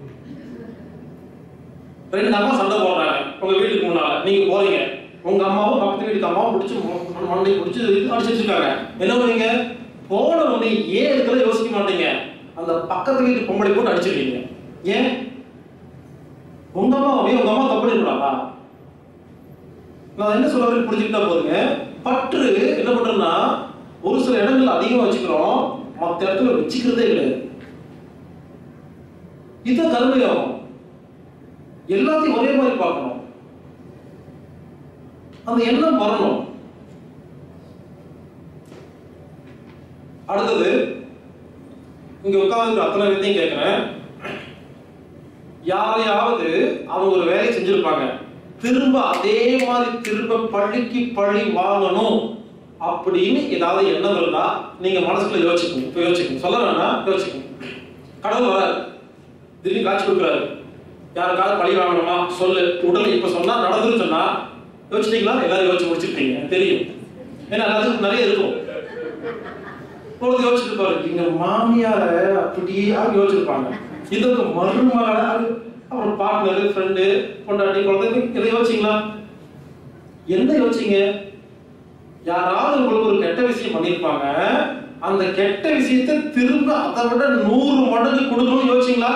ரெண்டு அம்மா சண்டை போடுறாங்க உங்க வீட்டுக்கு முன்னால நீங்க போறீங்க உங்க அம்மாவும் பக்கத்து வீட்டுக்கு அம்மாவும் பிடிச்சி மண்டை பிடிச்சி அடிச்சு வச்சிருக்காங்க என்ன பண்ணுவீங்க போன உடனே ஏன் இருக்கிறத யோசிக்க மாட்டீங்க அந்த பக்கத்து வீட்டு பொம்பளை போட்டு அடிச்சிருக்கீங்க ஏன் உங்க அம்மாவே உங்க அம்மா தப்பு பண்ணிருக்கூடாதா நான் என்ன சொல்ல வரேன் புரிஞ்சுக்கிட்டா போதுங்க பற்று என்ன பண்றோம்னா ஒரு சில இடங்கள்ல அதிகமா வச்சுக்கிறோம் மற்ற இடத்துல வச்சுக்கிறதே கிடையாது இதுதான் கர்மயோகம் எல்லாத்தையும் ஒரே மாதிரி பார்க்கணும் அந்த எண்ணம் வரணும் அடுத்தது இங்க உட்கார்ந்து அத்தனை பேர்த்தையும் கேட்கிறேன் யாரையாவது அவங்க ஒரு வேலையை செஞ்சிருப்பாங்க திரும்ப அதே மாதிரி திரும்ப பழிக்கு பழி வாங்கணும் அப்படின்னு ஏதாவது எண்ணம் இருந்தா நீங்க மனசுக்குள்ள யோசிக்கணும் இப்போ யோசிக்கணும் சொல்ல வேணாம் யோசிக்கணும் கடவுள் வராரு திடீர்னு காட்சி கொடுக்குறாரு யாருக்காவது பழி வாங்கணுமா சொல்லு உடனே இப்ப சொன்னா நடந்துன்னு சொன்னா யோசிச்சிட்டீங்களா எல்லாரும் யோசிச்சு முடிச்சிருப்பீங்க எனக்கு தெரியும் ஏன்னா எல்லாத்துக்கும் நிறைய இருக்கும் பொழுது யோசிச்சுட்டு பாரு எங்க மாமியார அப்படியே யோசிச்சிருப்பாங்க இதுக்கு மருமகள அப்புறம் பார்ட்னர் ஃப்ரெண்டு பொண்டாட்டி குழந்தை இதை யோசிச்சிங்களா என்ன யோசிச்சீங்க யாராவது உங்களுக்கு ஒரு கெட்ட விஷயம் பண்ணியிருப்பாங்க அந்த கெட்ட விஷயத்தை திரும்ப அதை விட நூறு மடங்கு கொடுக்கணும்னு யோசிச்சீங்களா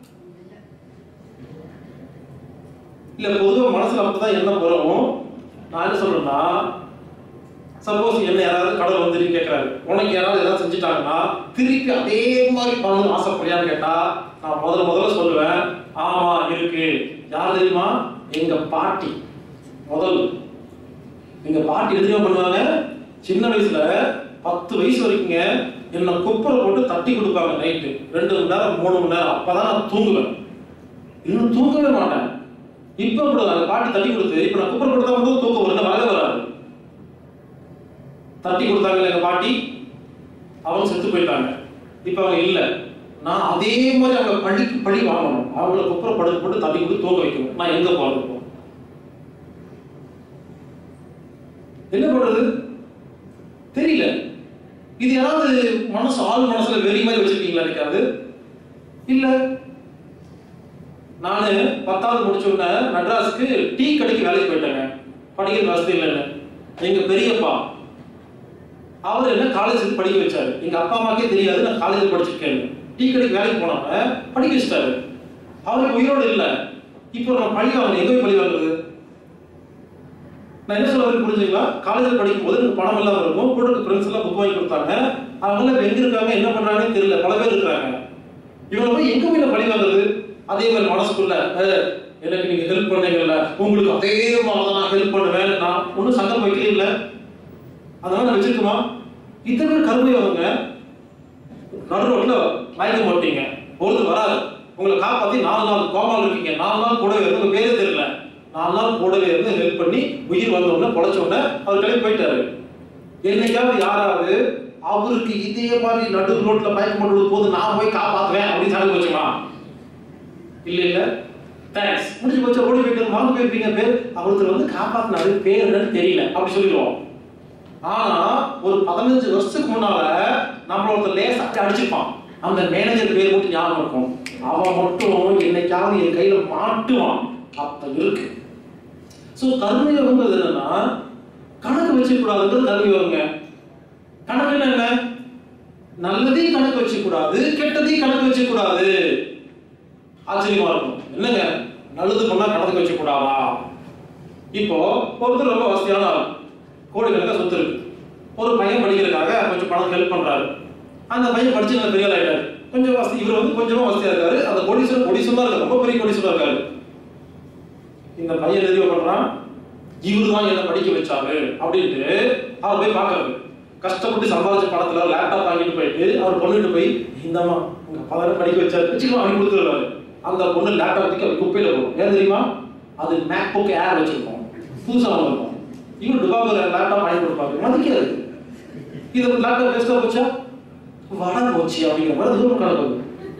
இல்ல பொதுவா மனசுல அப்பதான் என்ன வரும் நான் என்ன சொல்றேன்னா சப்போஸ் என்ன யாராவது கடவுள் வந்து திருப்பி கேட்கறாரு உனக்கு யாராவது ஏதாவது செஞ்சுட்டாங்கன்னா திருப்பி அதே மாதிரி பண்ணணும் ஆசைப்படியான்னு கேட்டா நான் முதல்ல முதல்ல சொல்லுவேன் ஆமா இருக்கு யார் தெரியுமா எங்க பாட்டி முதல் எங்க பாட்டி எது தெரியுமா பண்ணுவாங்க சின்ன வயசுல பத்து வயசு வரைக்குங்க என்ன குப்பரை போட்டு தட்டி கொடுப்பாங்க நைட்டு ரெண்டு மணி நேரம் மூணு மணி நேரம் அப்பதான் நான் தூங்குவேன் இன்னும் தூங்கவே மாட்டேன் இப்ப கூட அந்த பாட்டி தட்டி கொடுத்து இப்ப நான் குப்பரை கொடுத்தா வந்து தூக்கம் வருது வரவே வராது தட்டி கொடுத்தாங்க எங்க பாட்டி அவங்க செத்து போயிட்டாங்க இப்ப அவங்க இல்ல நான் அதே மாதிரி அவங்க பழிக்கு பழி வாங்கணும் அவங்கள குப்புற படுத்து போட்டு தட்டி கொடுத்து தூக்க வைக்கணும் நான் எங்க போறது இப்போ என்ன பண்றது தெரியல இது யாராவது மனசு ஆள் மனசுல வெறி மாதிரி வச்சிருக்கீங்களா இருக்காது இல்ல நானு பத்தாவது முடிச்ச உடனே மெட்ராஸுக்கு டீ கடைக்கு வேலைக்கு போயிட்டேங்க படிக்கிற வசதி இல்லைன்னு எங்க பெரியப்பா அவர் என்ன காலேஜுக்கு படிக்க வச்சாரு எங்க அப்பா அம்மாக்கே தெரியாது நான் காலேஜ் படிச்சிருக்கேன் டீ கடைக்கு வேலைக்கு போனாங்க படிக்க வச்சிட்டாரு அவருக்கு உயிரோடு இல்ல இப்போ நம்ம பழி வாங்கணும் எங்க போய் பழி வாங்குறது நான் என்ன சொல்ல வரேன் புரிஞ்சுங்களா காலேஜில் படிக்கும் போது எனக்கு பணம் இல்லாம இருக்கும் கூட ஃப்ரெண்ட்ஸ் எல்லாம் புக் வாங்கி கொடுத்தாங்க அவங்க எல்லாம் எங்க இருக்காங்க என்ன பண்றாங்கன்னு தெரியல பல பேர் இருக்கிறாங்க இவங்க போய் எங்க போய் நான் பழி வாங்குறது அதே மாதிரி மனசுக்குள்ள "அஹ், எனக்கு நீங்க ஹெல்ப் பண்ணீங்கல்ல உங்களுக்கு அதே மாதிரி தான் நான் ஹெல்ப் பண்ணுவேன் நான் ஒன்றும் சங்கம் வைக்கவே இல்லை அதனால நான் வச்சிருக்குமா இத்தனை பேர் கருமை அவங்க நடு ரோட்ல மயக்கம் போட்டீங்க ஒருத்தர் வராது உங்களை காப்பாத்தி நாலு நாள் கோமால் இருக்கீங்க நாலு நாள் கூடவே இருந்து உங்க பேரே தெரியல நாலு நாள் கூடவே இருந்து ஹெல்ப் பண்ணி உயிர் வந்த உடனே பொழைச்ச உடனே அவர் கிளம்பி போயிட்டாரு என்னைக்காவது யாராவது அவருக்கு இதே மாதிரி நடு ரோட்ல மயக்கம் போட்டு போது நான் போய் காப்பாத்துவேன் அப்படின்னு சாமி வச்சுமா இல்ல இல்ல தேங்க்ஸ் முடிஞ்சு போச்சு ஓடி போயிட்டு வாங்க போயிருப்பீங்க பேர் ஒருத்தர் வந்து காப்பாத்தினாரு பேர் என்னன்னு தெரியல அப்படி சொல்லிடுவோம் ஆனா ஒரு பதினஞ்சு வருஷத்துக்கு முன்னால நம்மள ஒருத்தர் லேசா அப்படி அடிச்சிருப்பான் அந்த மேனேஜர் பேர் மட்டும் ஞாபகம் இருக்கும் அவன் மட்டும் என்னைக்காவது என் கையில மாட்டுவான் அப்ப இருக்கு சோ கருணை யோகங்கிறது என்னன்னா கணக்கு வச்சுக்க கூடாதுன்றது கருணை யோகங்க கணக்கு என்ன நல்லதையும் கணக்கு வச்சுக்க கூடாது கெட்டதையும் கணக்கு வச்சுக்க கூடாது ஆச்சரியமா இருக்கும் என்னங்க நல்லது பண்ணா கணக்கு வச்சுக்க கூடாதா இப்போ ஒருத்தர் ரொம்ப வசதியான ஆள் கோடிக்கணக்காக சொத்து இருக்கு ஒரு பையன் படிக்கிறதுக்காக கொஞ்சம் பணம் ஹெல்ப் பண்றாரு அந்த பையன் படிச்சு நல்ல பெரிய ஆள் ஆயிட்டாரு கொஞ்சம் வசதி இவர் வந்து கொஞ்சமா வசதியா இருக்காரு அந்த கோடீஸ்வரர் கோடீஸ்வரமா இருக்காரு ரொம்ப பெரிய கோடீஸ்வரா இருக்காரு இந்த பையன் எதிர்வு பண்றான் இவரு தான் என்ன படிக்க வச்சாரு அப்படின்ட்டு அவர் போய் பார்க்கறது கஷ்டப்பட்டு சம்பாதிச்ச பணத்துல லேப்டாப் வாங்கிட்டு போயிட்டு அவர் பொண்ணுட்டு போய் இந்தம்மா உங்க அப்பா தானே படிக்க வச்சாரு வச்சுக்கலாம் வாங்கி கொடுத்துருவாரு அந்த பொண்ணு லேப்டாப் தூக்கி அவர் குப்பையில போகும் ஏன் தெரியுமா அது மேக் புக் ஏர் வச்சிருக்கோம் புதுசா வந்திருக்கும் இவர் டுபாக்கூர் லேப்டாப் வாங்கி கொடுப்பாரு மதிக்காது இது லேப்டாப் வேஸ்டா போச்சா வட போச்சு அப்படிங்கிற மாதிரி தூரம் கணக்கு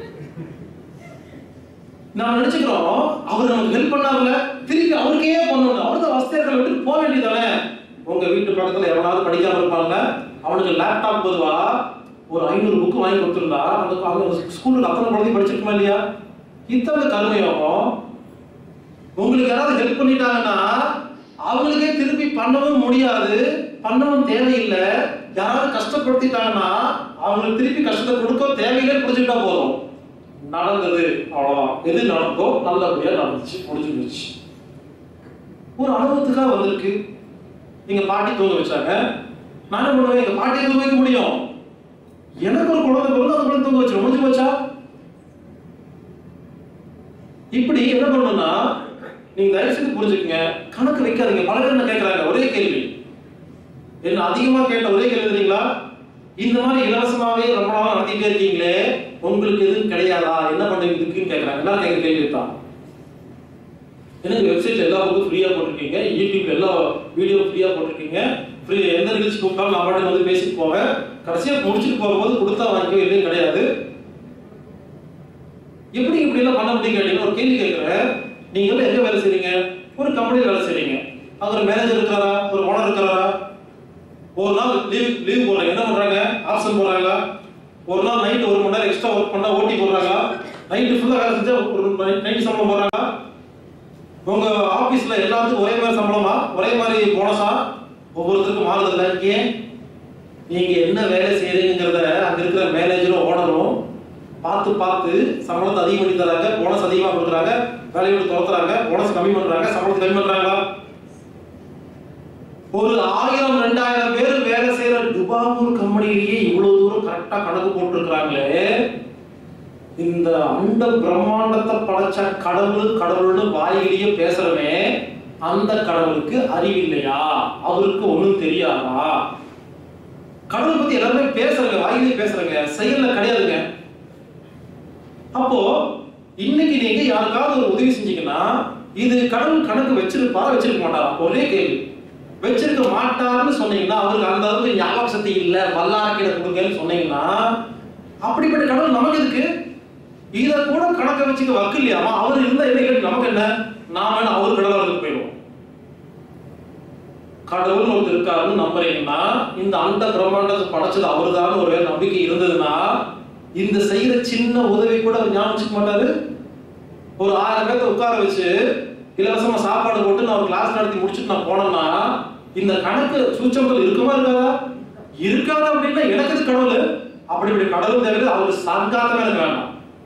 நான் நினைச்சுக்கிறோம் அவர் நமக்கு ஹெல்ப் பண்ணாருல திருப்பி அவருக்கே பண்ணணும் அவருக்கு வசதியாக்களை விட்டு போக வேண்டியதானே உங்க வீட்டு பக்கத்துல எவனாவது படிக்காம இருப்பாங்க அவனுக்கு லேப்டாப் பொதுவா ஒரு ஐநூறு புக் வாங்கி கொடுத்துருந்தா அந்த அவங்க ஸ்கூல்ல அத்தனை குழந்தை படிச்சிருக்குமா இல்லையா இத்தனை கருமையாகும் உங்களுக்கு யாராவது ஹெல்ப் பண்ணிட்டாங்கன்னா அவங்களுக்கே திருப்பி பண்ணவும் முடியாது பண்ணவும் தேவையில்லை யாராவது கஷ்டப்படுத்திட்டாங்கன்னா அவங்களுக்கு திருப்பி கஷ்டத்தை கொடுக்க தேவையில்லை புரிஞ்சுக்கிட்டா போதும் நடந்தது அவ்வளவுதான் எது நடந்தோ நல்லபடியா நடந்துச்சு முடிஞ்சு போச்சு ஒரு அனுபவத்துக்காக வந்திருக்கு எங்க பாட்டி தூங்க வச்சாங்க நான் என்ன பண்ணுவேன் எங்க பாட்டியை தூங்க வைக்க முடியும் எனக்கு ஒரு குழந்தை பிறந்து அந்த குழந்தை தூங்க வச்சிடும் முடிஞ்சு போச்சா இப்படி என்ன பண்ணணும்னா நீங்க தயவு செய்து புரிஞ்சுக்கங்க கணக்கு வைக்காதீங்க பல பேர் என்ன கேட்கறாங்க ஒரே கேள்வி என்ன அதிகமா கேட்ட ஒரே கேள்வி தெரியுங்களா இந்த மாதிரி இலவசமாவே ரொம்ப நாளா நடத்திட்டே இருக்கீங்களே உங்களுக்கு எதுவும் கிடையாதா என்ன பண்ணுவீங்க இதுக்குன்னு கேட்கறாங்க எல்லாரும் கேட்குற கேள்வி தான் எனக்கு வெப்சைட்ல எல்லா புக்கும் ஃப்ரீயா போட்டிருக்கீங்க யூடியூப்ல எல்லா வீடியோ ஃப்ரீயா போட்டிருக்கீங்க ஃப்ரீ எந்த நிகழ்ச்சி கூப்பிட்டாலும் நான் பாட்டுக்கு வந்து பேசிட்டு போவேன் கடைசியா முடிச்சுட்டு போகும்போது கொடுத்தா வாங்கிக்கோ இல்லையும் கிடையாது எப்படி இப்படி எல்லாம் பண்ண முடியும் கேட்டீங்கன்னா ஒரு கேள்வி கேட்கிறேன் நீங்க எல்லாம் எங்க வேலை செய்றீங்க ஒரு கம்பெனியில் வேலை செய்றீங்க அங்க ஒரு மேனேஜர் இருக்கிறாரா ஒரு ஓனர் இருக்கிறாரா ஒரு நாள் லீவ் லீவ் போடுறாங்க என்ன பண்றாங்க ஆப்ஷன் போடுறாங்களா ஒரு நாள் நைட் ஒரு மணி நேரம் எக்ஸ்ட்ரா ஒர்க் பண்ணா ஓட்டி போடுறாங்களா நைட்டு ஃபுல்லா வேலை செஞ்சா ஒரு நைட் சம்பளம் போடுறாங்களா உங்க ஆபீஸ்ல எல்லாத்துக்கும் ஒரே மாதிரி சம்பளமா ஒரே மாதிரி போனஸா ஒவ்வொருத்தருக்கும் மாறுதல்ல ஏன் நீங்க என்ன வேலை செய்றீங்கிறத அங்க இருக்கிற மேனேஜரும் ஓனரும் பார்த்து பார்த்து சம்பளத்தை அதிகம் பண்ணி தராங்க போனஸ் அதிகமா கொடுக்குறாங்க வேலையை விட்டு துரத்துறாங்க போனஸ் கம்மி பண்றாங்க சம்பளத்தை கம்மி பண்றாங்களா ஒரு ஆயிரம் ரெண்டாயிரம் பேர் வேலை செய்யற துபாவூர் கம்பெனிலேயே இவ்வளவு தூரம் கரெக்டா கணக்கு போட்டிருக்கிறாங்களே இந்த அண்ட பிரம்மாண்டத்தை படைச்ச கடவுள் கடவுள்னு வாயிலேயே பேசுறவே அந்த கடவுளுக்கு அறிவில்லையா அவருக்கு ஒண்ணும் தெரியாதா கடவுள் பத்தி எல்லாருமே பேசுறங்க வாயிலே பேசுறங்க செயல்ல கிடையாதுங்க அப்போ இன்னைக்கு நீங்க யாருக்காவது ஒரு உதவி செஞ்சீங்கன்னா இது கடவுள் கணக்கு வச்சிருப்பாரா வச்சிருக்க மாட்டாரா ஒரே கேள்வி வச்சிருக்க மாட்டாருன்னு சொன்னீங்கன்னா அவருக்கு அந்த அளவுக்கு ஞாபக சக்தி இல்ல வல்லாரக்கீரை கொடுங்கன்னு சொன்னீங்கன்னா அப்படிப்பட்ட கடவுள் நமக்கு எதுக்கு இத கூட கணக்க வச்சுக்க வக்கு இல்லையாமா அவர் இருந்தா என்ன இல்லை நமக்கு என்ன நாம என்ன அவர் கடவுளுக்கு போயிடுவோம் கடவுள் ஒருத்தர் இருக்காருன்னு நம்புறீங்கன்னா இந்த அண்ட பிரம்மாண்டத்தை படைச்சது அவர்தான் ஒரு நம்பிக்கை இருந்ததுன்னா இந்த செய்யற சின்ன உதவி கூட அவர் ஞாபகம் வச்சுக்க மாட்டாரு ஒரு ஆயிரம் பேர்த்த உட்கார வச்சு இலவசமா சாப்பாடு போட்டு நான் ஒரு கிளாஸ் நடத்தி முடிச்சுட்டு நான் போனேன்னா இந்த கணக்கு சூச்சங்கள் இருக்குமா இருக்காதா இருக்காது அப்படின்னா எனக்கு இது கடவுள் அப்படி இப்படி கடவுள் தேவை அவருக்கு சங்காத்தமே எனக்கு வேண்டாம்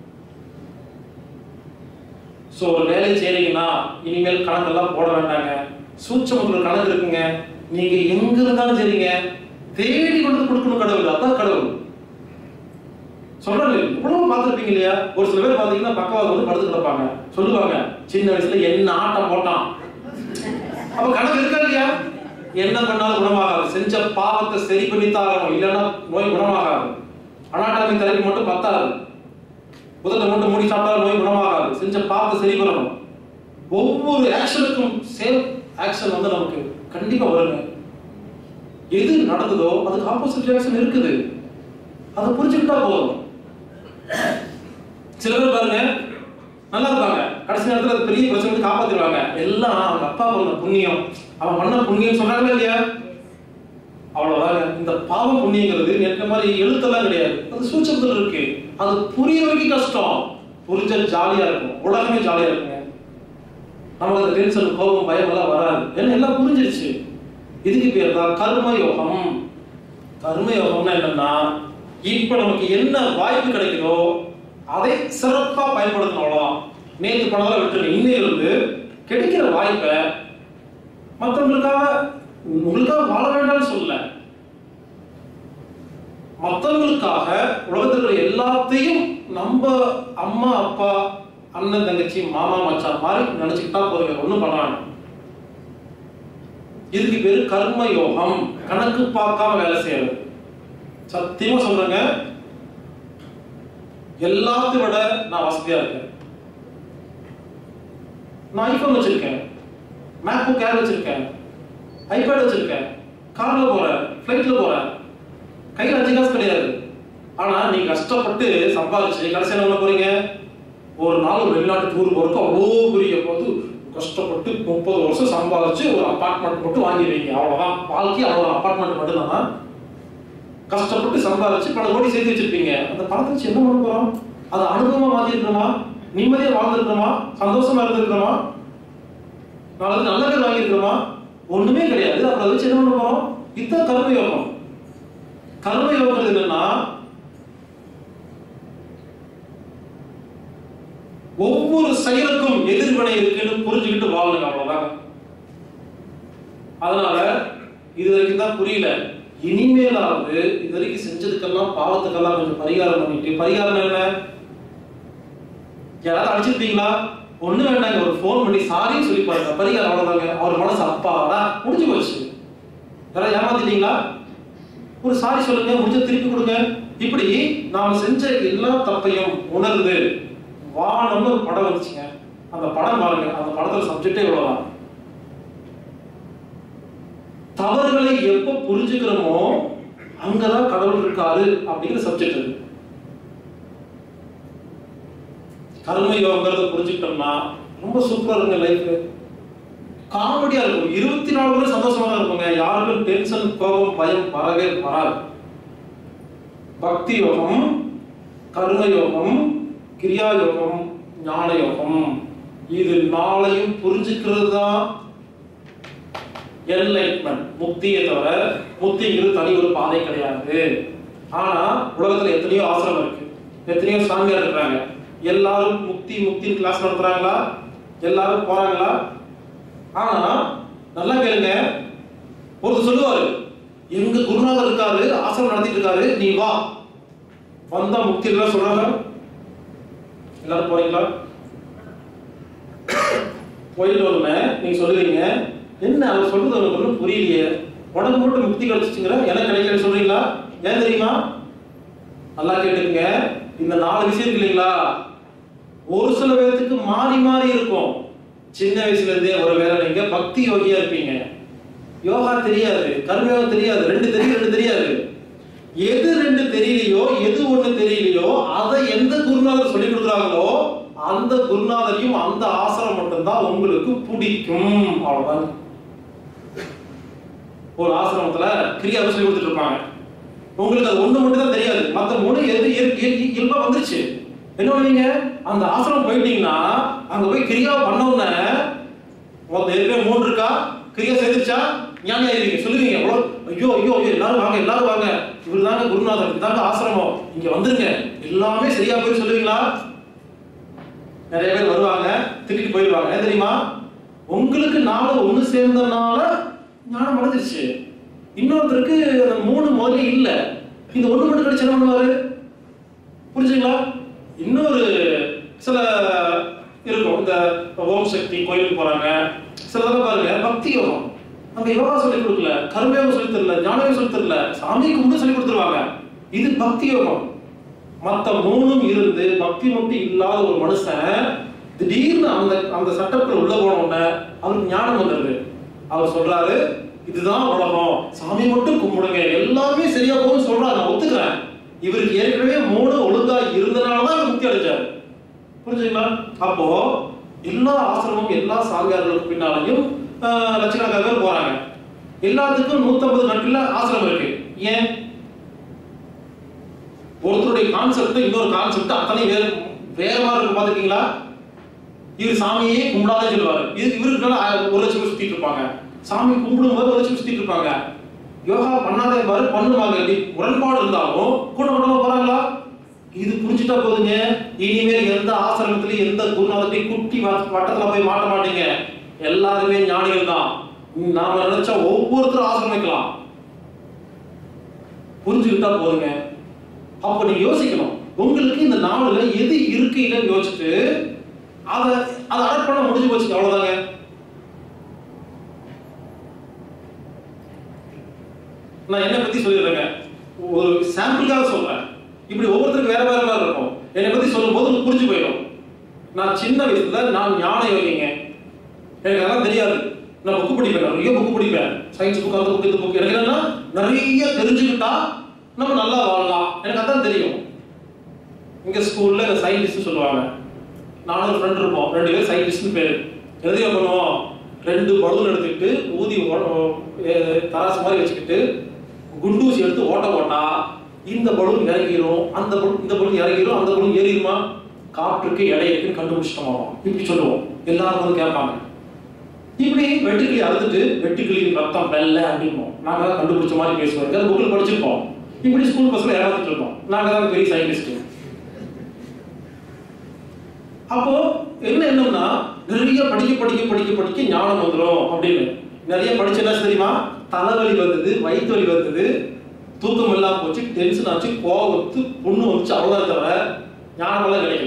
சோ ஒரு வேலை செய்றீங்கன்னா இனிமேல் கணக்கெல்லாம் போட வேண்டாங்க சூட்சமத்துல கணக்கு இருக்குங்க நீங்க எங்க இருந்தாலும் சரிங்க தேடி கொண்டு வந்து கொடுக்கணும் கடவுள் அதான் கடவுள் சொல்றாங்க இவ்வளவு பார்த்துருப்பீங்க இல்லையா ஒரு சில பேர் பாத்தீங்கன்னா பக்கவாத வந்து படுத்து கிடப்பாங்க சொல்லுவாங்க சின்ன வயசுல என்ன ஆட்டம் போட்டான் அப்ப கணக்கு இருக்கா இல்லையா என்ன பண்ணாலும் குணமாகாது செஞ்ச பாவத்தை சரி பண்ணித்தான் ஆகணும் இல்லைன்னா நோய் குணமாகாது அனாட்டாமி தெரப்பி மட்டும் பத்தாது உதட்டை மட்டும் மூடி சாப்பிட்டாலும் நோய் குணமாகாது செஞ்ச பாவத்தை சரி பண்ணணும் ஒவ்வொரு ஆக்ஷனுக்கும் சேம் ஆக்ஷன் வந்து நமக்கு கண்டிப்பா வருங்க எது நடந்ததோ அதுக்கு ஆப்போசிட் ரியாக்ஷன் இருக்குது அதை புரிஞ்சுக்கிட்டா போதும் சில பேர் பாருங்க நல்லா இருப்பாங்க கடைசி நேரத்துல அது பெரிய பிரச்சனை வந்து காப்பாத்திடுவாங்க எல்லாம் அவங்க அப்பா பண்ண புண்ணியம் அவன் பண்ண புண்ணியம் சொல்றாங்களா இல்லையா அவ்வளவுதாங்க இந்த பாவம் புண்ணியங்கிறது நேற்று மாதிரி எழுத்தெல்லாம் கிடையாது அது சூட்சத்தில் இருக்கு அது புரிய வரைக்கும் கஷ்டம் புரிஞ்சல் ஜாலியா இருக்கும் உலகமே ஜாலியா இருக்குங்க நமக்கு அந்த டென்ஷன் கோபம் பயம் எல்லாம் வராது ஏன்னா எல்லாம் புரிஞ்சிருச்சு இதுக்கு பேர் தான் கர்ம யோகம் கர்ம யோகம்னா என்னன்னா இப்ப நமக்கு என்ன வாய்ப்பு கிடைக்குதோ அதை சிறப்பா பயன்படுத்தணும் அவ்வளவுதான் நேற்று பண்ணதை விட்டுருங்க இன்னையிலிருந்து கிடைக்கிற வாய்ப்பை மற்றவங்களுக்காக உங்களுக்காக வாழ வேண்டாம்னு சொல்லல மற்றவங்களுக்காக உலகத்தில் இருக்கிற எல்லாத்தையும் நம்ம அம்மா அப்பா அண்ணன் தங்கச்சி மாமா மச்சான் மாதிரி நினைச்சுக்கிட்டா போதுங்க ஒண்ணும் பண்ண வேண்டாம் இதுக்கு பேரு கர்ம யோகம் கணக்கு பார்க்காம வேலை செய்யறது சத்தியமா சொல்றேங்க எல்லாத்தையும் விட நான் வசதியா இருக்கேன் நான் ஐபோன் வச்சிருக்கேன் மேக்புக் ஏர் வச்சிருக்கேன் ஐபேட் வச்சிருக்கேன் கார்ல போறேன் ஃபிளைட்ல போறேன் கையில் அஞ்சு காசு கிடையாது ஆனா நீங்க கஷ்டப்பட்டு சம்பாதிச்சு கடைசியா என்ன பண்ண போறீங்க ஒரு நாள் ஒரு வெளிநாட்டு டூர் போறதுக்கு அவ்வளோ பெரிய போது கஷ்டப்பட்டு முப்பது வருஷம் சம்பாதிச்சு ஒரு அபார்ட்மெண்ட் மட்டும் வாங்கிடுவீங்க அவ்வளவுதான் வாழ்க்கை அவ்வளோ அபார்ட்மெண்ட் மட்டும்தான் கஷ்டப்பட்டு சம்பாதிச்சு பல கோடி சேர்த்து வச்சிருப்பீங்க அந்த பணத்தை வச்சு என்ன பண்ண போறோம் அதை அனுபவமா மாத்திருக்கிறோமா நிம்மதியா வாழ்ந்துருக்கிறோமா சந்தோஷமா இருந்திருக்கிறோமா நாளைக்கு நல்ல பேர் வாங்கியிருக்கிறோமா ஒண்ணுமே கிடையாது அப்புறம் அதை வச்சு என்ன பண்ண போறோம் இதுதான் கர்ம யோகம் கர்ம யோகம் என்னன்னா ஒவ்வொரு செயலுக்கும் எதிர்வினை இருக்குன்னு புரிஞ்சுக்கிட்டு வாழணுங்க அவ்வளவுதான் அதனால இது வரைக்கும் தான் புரியல இனிமேலாவது இது வரைக்கும் செஞ்சதுக்கெல்லாம் பாவத்துக்கெல்லாம் கொஞ்சம் பரிகாரம் பண்ணிட்டு பரிகாரம் என்ன யாராவது அடிச்சிருப்பீங்களா ஒண்ணு வேண்டாங்க ஒரு ஃபோன் பண்ணி சாரின்னு சொல்லி பாருங்க பரிகாரம் அவ்வளவுதாங்க அவர் மனசு அப்பாடா முடிஞ்சு போச்சு யாராவது ஏமாத்திட்டீங்களா ஒரு சாரி சொல்லுங்க முடிஞ்ச திருப்பி கொடுங்க இப்படி நாம செஞ்ச எல்லா தப்பையும் உணர்ந்து வானம்னு ஒரு படம் வந்துச்சுங்க அந்த படம் பாருங்க அந்த படத்துல சப்ஜெக்டே இவ்வளவுதான் தவறுகளை எப்ப புரிஞ்சுக்கிறோமோ அங்கதான் கடவுள் இருக்காரு அப்படிங்கிற சப்ஜெக்ட் இருக்கு கர்ம யோகங்கிறத புரிஞ்சுக்கிட்டோம்னா ரொம்ப சூப்பரா இருக்குங்க லைஃப் காமெடியா இருக்கும் இருபத்தி நாலு மணி நேரம் சந்தோஷமா தான் இருப்போங்க யாருக்கும் டென்ஷன் கோபம் பயம் வரவே வராது பக்தி யோகம் கர்ம யோகம் கிரியா யோகம் ஞான யோகம் இது நாளையும் புரிஞ்சுக்கிறது தான் என்லைட்மெண்ட் முக்தியை தவிர முக்திங்கிறது தனி ஒரு பாதை கிடையாது ஆனா உலகத்துல எத்தனையோ ஆசிரமம் இருக்கு எத்தனையோ சாமியார் இருக்கிறாங்க எல்லாரும் முக்தி முக்தி கிளாஸ் நடத்துறாங்களா எல்லாரும் போறாங்களா ஆனா நல்லா கேளுங்க ஒருத்தர் சொல்லுவாரு எங்க குருநாதர் இருக்காரு ஆசிரமம் நடத்திட்டு இருக்காரு நீ வா வந்தா முக்தி எல்லாம் சொல்றாங்க எல்லாரும் போறீங்களா போயிட்டு வருமே நீங்க சொல்லுவீங்க என்ன அவர் சொல்றது அவருக்கு ஒன்றும் புரியலையே உடம்பு மட்டும் முக்தி கிடைச்சிச்சுங்கிற எனக்கு கிடைக்கலன்னு சொல்றீங்களா ஏன் தெரியுமா நல்லா கேட்டுக்கங்க இந்த நாலு விஷயம் இருக்கு இல்லைங்களா ஒரு சில பேர்த்துக்கு மாறி மாறி இருக்கும் சின்ன வயசுல இருந்தே ஒரு வேளை நீங்க பக்தி யோகியா இருப்பீங்க யோகா தெரியாது கர்மயோகம் தெரியாது ரெண்டு தெரியும் ரெண்டு தெரியாது எது ரெண்டு தெரியலையோ எது ஒண்ணு தெரியலையோ அதை எந்த குருநாதர் சொல்லி கொடுக்குறாங்களோ அந்த குருநாதரையும் அந்த ஆசிரம் மட்டும்தான் உங்களுக்கு பிடிக்கும் அவ்வளவுதான் ஒரு ஆசிரமத்துல கிரியாவை சொல்லி கொடுத்துட்டு இருப்பாங்க உங்களுக்கு அது ஒண்ணு மட்டும் தான் தெரியாது மத்த மூணு எது இயற்கை- இயற்கை- இயல்பா வந்துருச்சு என்ன பண்ணுவீங்க அந்த ஆசிரமம் போயிட்டீங்கன்னா அங்க போய் கிரியா பண்ண உடனே மொத்தம் ஏற்கனவே மூணு இருக்கா கிரியா சேர்ந்துச்சா ஞானி ஆயிருவீங்க சொல்லுவீங்க அவ்வளோ ஐயோ ஐயோ ஐயோ எல்லாரும் வாங்க எல்லாரும் வாங்க இவர் தாங்க குருநாதர் இதுதாங்க ஆசிரமம் இங்க வந்துருங்க எல்லாமே சரியா போய் சொல்லுவீங்களா நிறைய பேர் வருவாங்க திட்டிட்டு போயிடுவாங்க ஏன் தெரியுமா உங்களுக்கு நாலு ஒண்ணு சேர்ந்தனால ஞானம் அடைஞ்சிருச்சு இன்னொருத்தருக்கு அந்த மூணு முதல்ல இல்ல இந்த ஒண்ணு மட்டும் கிடைச்சு என்ன பண்ணுவாரு புரிஞ்சுங்களா இன்னொரு சில இருக்கும் இந்த ஓம் சக்தி கோயிலுக்கு போறாங்க சிலதெல்லாம் பாருங்க பக்தி யோகம் அங்க யோகா சொல்லி கொடுக்கல கர்மயோகம் சொல்லி தரல ஞானயோகம் சொல்லி தரல சாமி கும்பிட்டு சொல்லி கொடுத்துருவாங்க இது பக்தி யோகம் மத்த மூணும் இருந்து பக்தி மட்டும் இல்லாத ஒரு மனுஷன் திடீர்னு அந்த அந்த சட்டத்துல உள்ள போன உடனே அவருக்கு ஞானம் வந்துடுது அவர் சொல்றாரு இதுதான் உலகம் சாமி மட்டும் கும்பிடுங்க எல்லாமே சரியா போகும் சொல்றாரு நான் ஒத்துக்கிறேன் இவருக்கு ஏற்கனவே மூணு ஒழுங்கா இருந்தனாலதான் இவர் முக்தி அடைஞ்சாரு புரிஞ்சுங்களா அப்போ எல்லா ஆசிரமம் எல்லா சாமியார்களுக்கு பின்னாலையும் ஆஹ், லட்சக்கணக்கான பேர் போறாங்க எல்லாத்துக்கும் நூத்தம்பது நாட்கள்ல ஆசிரமம் இருக்கு ஏன் ஒருத்தருடைய கான்செப்ட் இன்னொரு கான்செப்ட் அத்தனை வேறு வேற மாதிரி இருக்கும் பாத்துருக்கீங்களா இவர் சாமியே கும்பிடாதே சொல்லுவாரு இது இவருக்கு மேல ஆயிரம் ஒரு லட்சம் பேர் சுத்திட்டு இருப்பாங்க சாமி கும்பிடும் போது ஒரு லட்சம் சுத்திட்டு இருப்பாங்க யோகா பண்ணாதே மாதிரி பண்ணுவாங்க இப்படி முரண்பாடு இருந்தாலும் கூட கூட்டமா போறாங்களா இது புரிஞ்சுட்டா போதுங்க இனிமேல் எந்த ஆசிரமத்திலையும் எந்த குருநாதத்தையும் குட்டி வ- வட்டத்துல போய் மாட்ட மாட்டீங்க எல்லாருமே ஞானிகள் தான் நாம நினைச்சா ஒவ்வொருத்தரும் ஆசிரமம் வைக்கலாம் புரிஞ்சுக்கிட்டா போதுங்க அப்ப நீங்க யோசிக்கணும் உங்களுக்கு இந்த நாவல்ல எது இருக்கு இல்லைன்னு யோசிச்சுட்டு அதை அதை அடட் பண்ண முடிஞ்சு போச்சு அவ்வளவுதாங்க நான் என்ன பத்தி சொல்லிடுறேங்க ஒரு சாம்பிளுக்காக சொல்றேன் இப்படி ஒவ்வொருத்தருக்கும் வேற வேற மாதிரி இருக்கும் என்னை பத்தி சொல்லும்போது உங்களுக்கு புரிஞ்சு போயிடும் நான் சின்ன வயசுல நான் ஞான யோகிங்க எனக்கு அதெல்லாம் தெரியாது நான் புக்கு படிப்பேன் நிறைய புக்கு படிப்பேன் சயின்ஸ் புக் அந்த புக் இந்த புக் எனக்கு என்னன்னா நிறைய தெரிஞ்சுக்கிட்டா நம்ம நல்லா வாழலாம் எனக்கு அதான் தெரியும் இங்க ஸ்கூல்ல இந்த சயின்டிஸ்ட் சொல்லுவாங்க நானும் ஒரு ஃப்ரெண்ட் இருப்போம் ரெண்டு பேரும் சயின்டிஸ்ட்னு பேரு எதையோ பண்ணுவோம் ரெண்டு பலூன் எடுத்துக்கிட்டு ஊதி ஓ- எ- தராசு மாதிரி வச்சுக்கிட்டு குண்டூசி எடுத்து ஓட்ட போட்டா இந்த பலூன் இறங்கிரும் அந்த பலூன் இந்த பலூன் இறங்கிரும் அந்த பலூன் ஏறிடுமா காற்றுக்கு எடை இருக்குன்னு கண்டுபிடிச்சிட்டோம் இப்படி சொல்லுவோம் எல்லாரும் வந்து கேட்பாங்க இப்படி வெட்டுக்கிளி அறுத்துட்டு வெட்டுக்கிளியின் ரத்தம் வெள்ளை அப்படிம்போம் நாங்க தான் கண்டுபிடிச்ச மாதிரி பேசுவோம் அது புக்கில் படிச்சிருப்போம் இப்படி ஸ்கூல் பஸ்ல ஏமாத்திட்டு இருக்கோம் நாங்க தான் பெரிய சயின்டிஸ்ட் அப்போ என்ன என்னன்னா நிறைய படிக்க படிக்க படிக்க படிக்க ஞானம் வந்துடும் அப்படின்னு நிறைய படிச்ச என்ன தெரியுமா தலைவலி வந்தது வயிற்று வலி வந்தது தூக்கம் எல்லாம் போச்சு டென்ஷன் ஆச்சு கோவம் வந்து புண்ணு வந்துச்சு அவ்வளவுதான் தவிர ஞானமெல்லாம் கிடைக்கல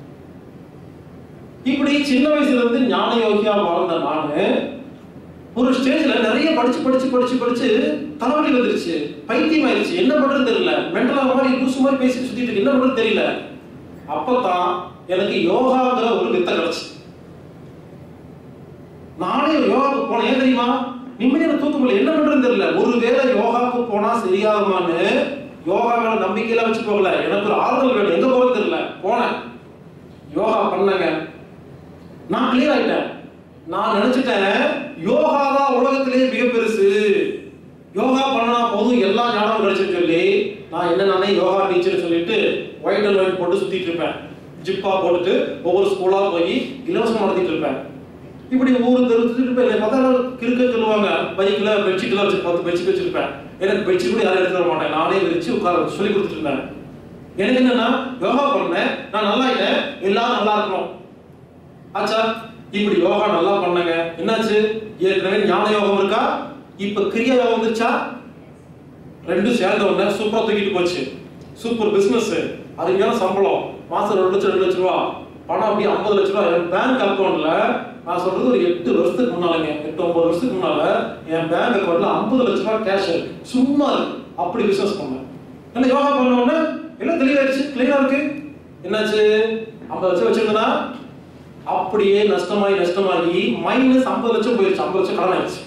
இப்படி சின்ன வயசுல இருந்து ஞான யோகியா வாழ்ந்த நானு ஒரு ஸ்டேஜ்ல நிறைய படிச்சு படிச்சு படிச்சு படிச்சு தலைவலி வந்துருச்சு பைத்தியம் ஆயிடுச்சு என்ன பண்றது தெரியல மென்டலா மாதிரி லூசு மாதிரி பேசிட்டு சுத்திட்டு இருக்கு என்ன பண்றது தெரியல அப்பதான் எனக்கு யோகாங்கிற ஒரு வித்தை கிடைச்சு நானே யோகாவுக்கு போனேன் ஏன் தெரியுமா நிம்மதியான தூக்கம் இல்லை என்ன பண்றதுன்னு தெரியல ஒருவேளை யோகாவுக்கு போனா சரியாகுமான்னு யோகா மேல நம்பிக்கையெல்லாம் வச்சு போகல எனக்கு ஒரு ஆறுதல் வேணும் எங்க போறது தெரியல போனேன் யோகா பண்ணங்க நான் கிளியர் ஆயிட்டேன் நான் நினைச்சிட்டேன் யோகா தான் உலகத்திலேயே மிக பெருசு யோகா பண்ணா போதும் எல்லா ஞானமும் கிடைச்சுன்னு சொல்லி நான் என்ன நானே யோகா டீச்சர் சொல்லிட்டு ஒயிட் அண்ட் ஒயிட் போட்டு சுத்திட்டு இருப்பேன் ஜிப்பா போட்டுட்டு ஒவ்வொரு ஸ்கூலா போய் இலவசம் நடத்திட்டு இருப்பேன் இப்படி ஒவ்வொரு தெரு சுத்திட்டு இருப்பேன் என்னை பார்த்தா எல்லாரும் கிறுக்க சொல்லுவாங்க பைக்ல பெட்ஷீட்லாம் வச்சு பத்து பெட்ஷீட் வச்சிருப்பேன் எனக்கு பெட்ஷீட் கூட யாரும் எடுத்து வர மாட்டேன் நானே விரிச்சு உட்கார வச்சு சொல்லி கொடுத்துட்டு இருந்தேன் எனக்கு என்னன்னா யோகா பண்ணேன் நான் நல்லா ஆயிட்டேன் எல்லாரும் நல்லா இருக்கணும் ஆச்சா இப்படி யோகா நல்லா பண்ணங்க என்னாச்சு ஏற்கனவே ஞான யோகம் இருக்கா இப்ப கிரியா யோகம் வந்துச்சா ரெண்டும் சேர்ந்த உடனே சூப்பரா தூக்கிட்டு போச்சு சூப்பர் பிசினஸ் அதுக்கான சம்பளம் மாசம் ரெண்டு லட்சம் ரெண்டு லட்சம் ரூபா பணம் அப்படியே ஐம்பது லட்ச ரூபா என் பேங்க் அக்கௌண்ட்ல நான் சொல்றது ஒரு எட்டு வருஷத்துக்கு முன்னாலங்க எட்டு ஒன்பது வருஷத்துக்கு முன்னால என் பேங்க் அக்கௌண்ட்ல ஐம்பது லட்ச ரூபா கேஷ் சும்மா இருக்கு அப்படி பிசினஸ் பண்ணேன் என்ன யோகா பண்ண உடனே எல்லாம் தெளிவாயிருச்சு கிளியரா இருக்கு என்னாச்சு ஐம்பது லட்சம் வச்சிருந்தனா அப்படியே நஷ்டமாகி நஷ்டமாகி மைனஸ் ஐம்பது லட்சம் போயிருச்சு ஐம்பது லட்சம் கடன் ஆயிடுச்சு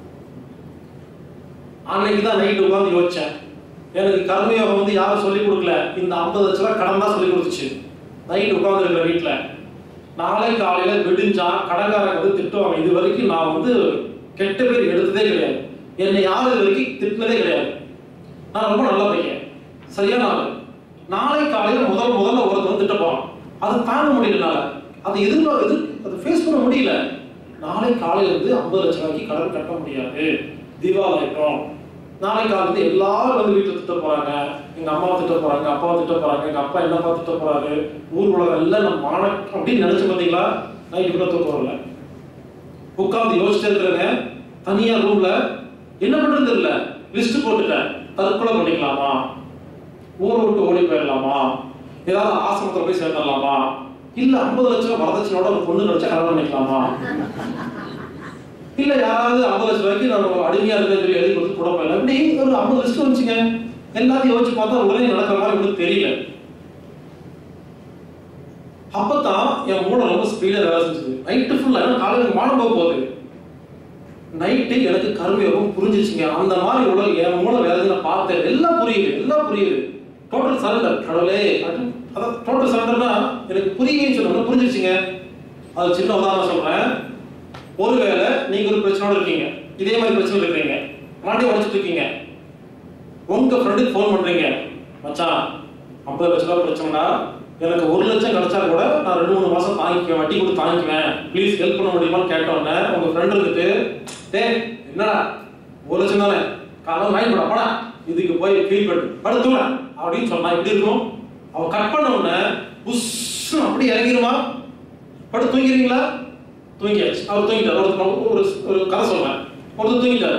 அன்னைக்கு தான் நைட் உட்காந்து யோசிச்சேன் எனக்கு கர்மயோகம் வந்து யாரும் சொல்லி கொடுக்கல இந்த ஐம்பது லட்ச ரூபாய் கடன் தான் சொல்லி கொடுத்துச்சு நைட் உட்காந்து இருக்கிற வீட்டுல நாளை காலையில விடிஞ்சா கடன்காரங்க வந்து திட்டுவாங்க இது வரைக்கும் நான் வந்து கெட்ட பேர் எடுத்ததே கிடையாது என்னை யாரும் இது வரைக்கும் திட்டினதே கிடையாது நான் ரொம்ப நல்ல பையன் சரியான ஆளு நாளை காலையில முதல் முதல்ல ஒருத்தர் வந்து திட்ட போறான் அது தாங்க முடியலனால அது எதிர்பார்க்க எதிர் அதை ஃபேஸ் பண்ண முடியல நாளை காலையில இருந்து ஐம்பது லட்சம் ரூபாய்க்கு கடன் கட்ட முடியாது தீபாவளி ஆயிட்டோம் நாளை காலையில இருந்து எல்லாரும் வந்து வீட்டுல திட்ட போறாங்க எங்க அம்மாவை திட்ட போறாங்க அப்பாவை திட்ட போறாங்க எங்க அப்பா என்னப்பா திட்ட போறாரு ஊர் உலகம் எல்லாம் நம்ம மான அப்படின்னு நினைச்சு பாத்தீங்களா நைட்டு கூட தூக்கம் வரல உட்கார்ந்து யோசிச்சுட்டு இருக்கிறேங்க தனியா ரூம்ல என்ன பண்றது இல்ல லிஸ்ட் போட்டுட்டேன் தற்கொலை பண்ணிக்கலாமா ஊரை விட்டு ஓடி போயிடலாமா ஏதாவது ஆசிரமத்துல போய் சேர்ந்துடலாமா இல்ல ஐம்பது லட்சம் வரதட்சணையோட ஒரு பொண்ணு நினைச்சா கல்யாணம் பண்ணிக்கலாமா இல்ல யாராவது ஐம்பது லட்சம் ரூபாய்க்கு நம்ம அடிமையா இருக்க சொல்லி எழுதி கொடுத்து கூட போயிடலாம் இப்படி ஒரு ஐம்பது லிஸ்ட் வந்துச்சுங்க எல்லாத்தையும் யோசிச்சு பார்த்தா உடனே நடக்கிற மாதிரி ஒன்றும் தெரியல அப்பதான் என் மூளை ரொம்ப ஸ்பீடா வேலை செஞ்சது நைட்டு ஃபுல்லா ஏன்னா காலையில மானம் போக போகுது நைட்டு எனக்கு கருவியோகம் புரிஞ்சிச்சுங்க அந்த மாதிரி உலக என் மூளை வேலை நான் பார்த்தேன் எல்லாம் புரியுது எல்லாம் புரியுது டோட்டல் சரண்டர் கடவுளே அப்படின்னு அதான் டோட்டல் சரண்டர்னா எனக்கு புரியுங்கன்னு சொல்லணும் புரிஞ்சிருச்சுங்க அது சின்ன உதாரணம் சொல்றேன் ஒருவேளை நீங்க ஒரு பிரச்சனையோட இருக்கீங்க இதே மாதிரி பிரச்சனை இருக்கீங்க மாட்டி உடைச்சிட்டு இருக்கீங்க உங்க ஃப்ரெண்டுக்கு ஃபோன் பண்றீங்க மச்சான் ஐம்பது லட்ச ரூபா பிரச்சனைனா எனக்கு ஒரு லட்சம் கிடைச்சா கூட நான் ரெண்டு மூணு மாசம் தாங்கிக்குவேன் வட்டி கொடுத்து தாங்கிக்குவேன் ப்ளீஸ் ஹெல்ப் பண்ண முடியுமான்னு கேட்டோன்னே உங்க ஃப்ரெண்ட் இருந்துட்டு டேய் என்னடா ஒரு லட்சம் தானே காலம் வாங்கி போடா போடா இதுக்கு போய் ஃபீல் பண்ணு படுத்துவ அப்படின்னு சொன்னா எப்படி இருக்கும் அவன் கட் பண்ண உடனே உஸ் அப்படி இறங்கிருமா படுத்து தூங்கிறீங்களா தூங்கியாச்சு அவர் தூங்கிட்டார் ஒரு ஒரு ஒரு கதை சொல்றேன் ஒருத்தர் தூங்கிட்டாரு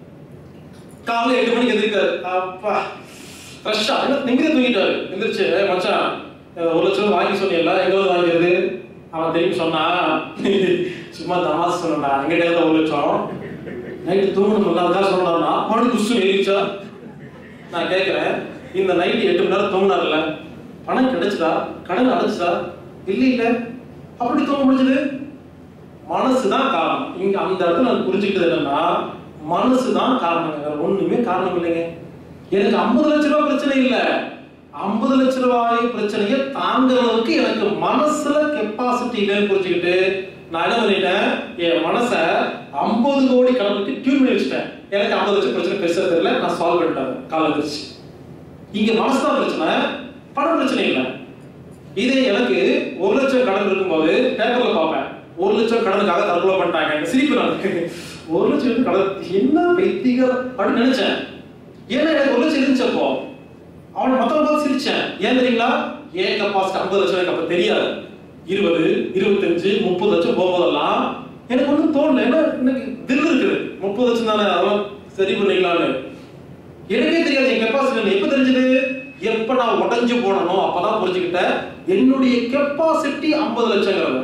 காலைல எட்டு மணிக்கு எந்திரிக்காரு அப்பா ஃப்ரெஷ்ஷா என்ன நிம்மதியா தூங்கிட்டாரு எந்திரிச்சு "ஏய் மச்சான் அஹ் ஒரு லட்சம் ரூபாய் வாங்கி சொன்னீங்கல்ல எங்க வந்து வாங்கியது அவன் திரும்பி சொன்னா சும்மா தமாசு சொன்னா எங்கிட்ட இருந்தா ஒரு லட்சம் நைட்டு தூங்கணும் அதுக்காக சொன்னார்னா மணி குசு எழுதிச்சா நான் கேட்கிறேன் இந்த நைட்டு எட்டு மணி நேரம் தூங்கினார்ல பணம் கிடைச்சதா கடன் அடைச்சதா இல்ல இல்ல அப்படி தூங்க முடிஞ்சது மனசுதான் காரணம் இங்க அந்த இடத்துல நான் புரிஞ்சுக்கிட்டது என்னன்னா மனசுதான் காரணம் வேற ஒண்ணுமே காரணம் இல்லைங்க எனக்கு ஐம்பது லட்ச ரூபாய் பிரச்சனை இல்ல ஐம்பது லட்ச ரூபாய் பிரச்சனையை தாங்குற அளவுக்கு எனக்கு மனசுல கெப்பாசிட்டி இல்லைன்னு புரிஞ்சுக்கிட்டு நான் என்ன பண்ணிட்டேன் என் மனசை ஐம்பது கோடி கடனுக்கு டியூன் பண்ணி வச்சுட்டேன் எனக்கு ஐம்பது லட்சம் பிரச்சனை பெருசா தெரியல நான் சால்வ் பண்ணிட்டேன் காலம் வந்துருச்சு இங்க மனசுதான் பிரச்சனை பணம் பிரச்சனை இல்லை இதே எனக்கு ஒரு லட்சம் கடன் இருக்கும்போது பேப்பர்ல பார்ப்பேன் ஒரு லட்சம் கடனுக்காக தற்கொலை பண்ணிட்டாங்க சிரிப்பு நான் ஒரு லட்சம் கடன் என்ன வைத்திகர் அப்படின்னு நினைச்சேன் ஏன்னா எனக்கு ஒரு லட்சம் இருந்துச்சப்போ அவனை மத்தவங்க பார்த்து சிரிச்சேன் ஏன் தெரியுங்களா ஏன் கப்பாசிட்டி ஐம்பது லட்சம் எனக்கு அப்ப தெரியாது இருபது இருபத்தஞ்சு முப்பது லட்சம் போகும்போதெல்லாம் எனக்கு ஒன்றும் தோணல ஏன்னா எனக்கு தில் இருக்குது முப்பது லட்சம் தானே அதெல்லாம் சரி பண்ணிக்கலாம்னு எனக்கே தெரியாது என் கெப்பாசிட்டி எப்ப தெரிஞ்சது எப்ப நான் உடைஞ்சு போனனோ அப்பதான் புரிஞ்சுக்கிட்டேன் என்னுடைய கெப்பாசிட்டி ஐம்பது லட்சங்கிறத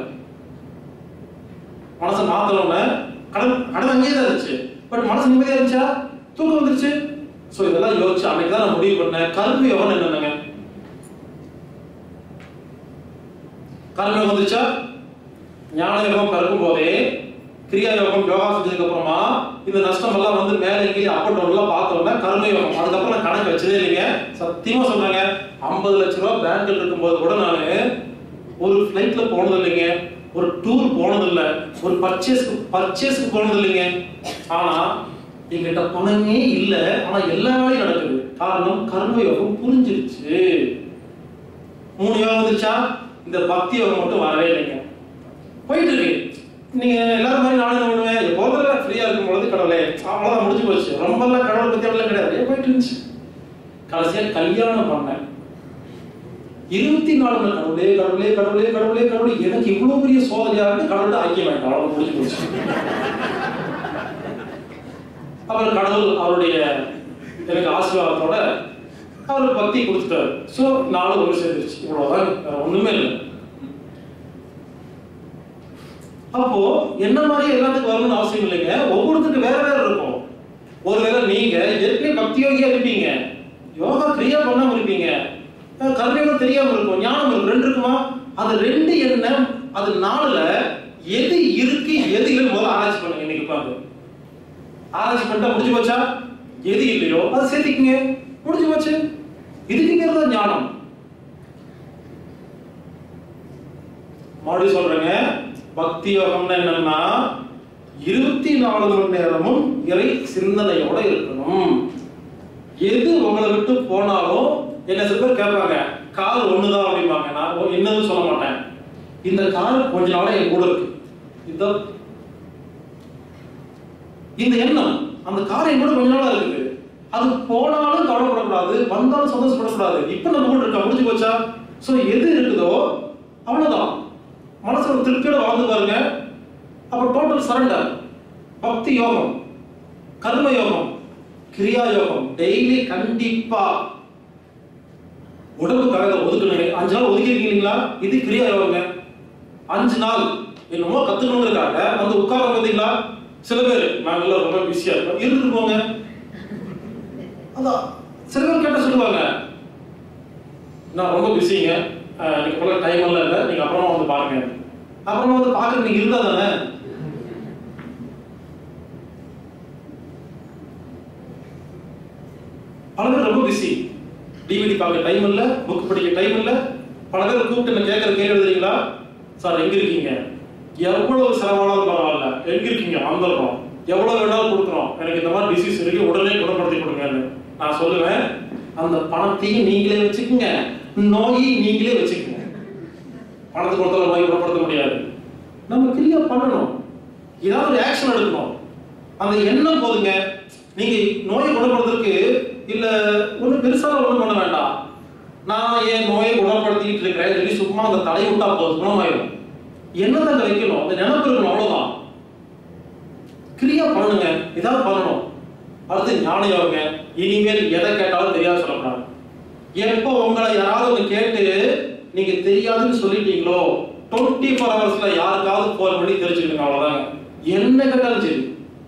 மனசை மாத்தணும்னு கடன் கடன் அங்கேயே தான் இருந்துச்சு பட் மனசு நிம்மதியா இருந்துச்சா தூக்கம் வந்துருச்சு சோ இதெல்லாம் யோசிச்சு அன்னைக்கு தான் நான் முடிவு பண்ணேன் கல்வி யோகம் என்னங்க கர்ம யோகம் வந்துச்சா ஞான யோகம் பிறக்கும் போதே கிரியா யோகம் யோகா செஞ்சதுக்கு அப்புறமா இந்த நஷ்டம் எல்லாம் வந்து மேலே கீழே அப் அண்ட் டவுன்லாம் பார்த்தோம்னா கருமை யோகம் அதுக்கப்புறம் நான் கணக்கு வச்சதே இல்லைங்க சத்தியமா சொல்றேங்க ஐம்பது லட்ச ரூபா பேங்க்ல இருக்கும்போது கூட நான் ஒரு ஃப்ளைட்ல போனது இல்லைங்க ஒரு டூர் போனது இல்ல ஒரு பர்ச்சேஸ்க்கு பர்ச்சேஸ்க்கு போனது இல்லைங்க ஆனா எங்கிட்ட பணமே இல்ல ஆனா எல்லா வேலையும் நடக்குது காரணம் கர்ம யோகம் புரிஞ்சிருச்சு மூணு யோகம் வந்துச்சா இந்த பக்தி யோகம் மட்டும் வரவே இல்லைங்க போயிட்டு இருக்கு நீங்க எல்லாரும் மாதிரி நானும் என்ன பண்ணுவேன் எப்போதும் ஃப்ரீயா இருக்கும் பொழுது கடவுளே அவ்வளவுதான் முடிஞ்சு போச்சு ரொம்ப எல்லாம் கடவுளை பத்தி அவ்வளவு கிடையாது ஏன் போயிட்டு இருந்துச்சு கடைசியா கல்யாணம் பண்ணேன் இருபத்தி நாலு மணி கடவுளே கடவுளே கடவுளே கடவுளே கடவுளே எனக்கு இவ்வளவு பெரிய சோதனையா இருந்து கடவுள்கிட்ட ஐக்கியம் வேண்டாம் அவ்வளவு முடிஞ்சு போச்சு அப்புறம் கடவுள் அவருடைய எனக்கு ஆசீர்வாதத்தோட அவர் பக்தி கொடுத்துட்டாரு ஸோ நாலு ஒன்று சேர்ந்துருச்சு இவ்வளவுதான் வேற ஒண்ணுமே இல்லை அப்போ என்ன மாதிரி எல்லாத்துக்கும் வரணும்னு அவசியம் இல்லைங்க ஒவ்வொருத்தருக்கு வேற வேற இருக்கும் ஒருவேளை நீங்க ஏற்கனவே பக்தி யோகியா இருப்பீங்க யோகா கிரியா பண்ணாம இருப்பீங்க அஹ் கர்மயோகம் தெரியாம இருக்கும் ஞானம் இருக்கும் ரெண்டு இருக்குமா அது ரெண்டு என்ன அது நாலுல எது இருக்கு எது இல்லைன்னு முதல்ல ஆராய்ச்சி பண்ணுங்க இன்னைக்கு உட்காந்து ஆராய்ச்சி பண்ணிட்டா முடிஞ்சு போச்சா எது இல்லையோ அதை சேர்த்திக்கங்க முடிஞ்சு போச்சு இதுக்குங்கிறது தான் ஞானம் மறுபடியும் சொல்றேங்க பக்தி யோகம்னா என்னன்னா இருபத்தி நாலு மணி நேரமும் இறை சிந்தனையோட இருக்கணும் எது உங்களை விட்டு போனாலும் என்ன சில பேர் கேட்பாங்க கார் ஒண்ணுதான் அப்படிம்பாங்க நான் ஒ- என்னதுன்னு சொல்ல மாட்டேன் இந்த கார் கொஞ்ச நாளா என் கூட இருக்கு இதுதான் இந்த எண்ணம் அந்த கார் என் கூட கொஞ்ச நாளா இருக்குது அது போனாலும் கவலைப்படக்கூடாது வந்தாலும் சந்தோஷப்படக்கூடாது இப்ப நம்ம கூட இருக்கா முடிஞ்சு போச்சா சோ எது இருக்குதோ அவ்வளவுதான் மனசுல ஒரு திருப்தியோட வாழ்ந்து பாருங்க அப்ப டோட்டல் சரண்டர் பக்தி யோகம் கர்ம யோகம் கிரியா யோகம் டெய்லி கண்டிப்பா உடம்புக்காக இதை ஒதுக்கணுங்க அஞ்சு நாள் ஒதுக்கி இருக்கீங்களா இது கிரியா யோகங்க அஞ்சு நாள் என்னமோ கத்துக்கணுங்கிறதுக்காக வந்து உட்கார பார்த்தீங்களா சில பேர் நாங்கெல்லாம் ரொம்ப பிஸியா இருக்கோம் இருந்துட்டு போங்க அதான் சில பேர் கேட்ட சொல்லுவாங்க நான் ரொம்ப பிஸிங்க எனக்கு போல டைம் எல்லாம் இல்லை நீங்க அப்புறமா வந்து பாருங்க அப்புறமா வந்து பார்க்க நீங்க இருந்தா தானே பல பேர் ரொம்ப பிஸி டிவிடி பார்க்க டைம் இல்ல புக் படிக்க டைம் இல்ல பல பேர் கூப்பிட்டு என்ன கேட்கற கேள்வி எழுதுறீங்களா சார் எங்க இருக்கீங்க எவ்வளவு செலவானாலும் பரவாயில்ல எங்க இருக்கீங்க வந்துடுறோம் எவ்வளவு வேணாலும் கொடுக்குறோம் எனக்கு இந்த மாதிரி டிசீஸ் இருக்கு உடனே குணப்படுத்தி கொடுங்கன்னு நான் சொல்லுவேன் அந்த பணத்தையும் நீங்களே வச்சுக்கோங்க நோயை நீங்களே வச்சுக்கோங்க பணத்தை கொடுத்தாலும் நோய் குணப்படுத்த முடியாது நம்ம கிரியா பண்ணணும் ஏதாவது ஒரு ஆக்ஷன் எடுக்கணும் அந்த எண்ணம் போதுங்க நீங்க நோயை குணப்படுத்துறதுக்கு இல்ல ஒண்ணு பெருசா ஒண்ணும் பண்ண வேண்டாம் நான் என் நோயை குணப்படுத்திட்டு இருக்கிறேன் சொல்லி சும்மா அந்த தலை விட்டா போதும் குணமாயிடும் எண்ணத்தை அங்க வைக்கணும் அந்த நினைப்பு இருக்கணும் அவ்வளவுதான் கிரியா பண்ணுங்க ஏதாவது பண்ணணும் அடுத்து ஞான யோகங்க இனிமேல் எதை கேட்டாலும் தெரியாது சொல்லக்கூடாது எப்போ உங்களை யாராவது ஒன்று கேட்டு நீங்க தெரியாதுன்னு சொல்லிட்டீங்களோ டுவெண்ட்டி ஃபோர் ஹவர்ஸ்ல யாருக்காவது ஃபோன் பண்ணி தெரிஞ்சுக்கணும் அவ்வளவுதாங்க என்ன கேட்டாலும் சரி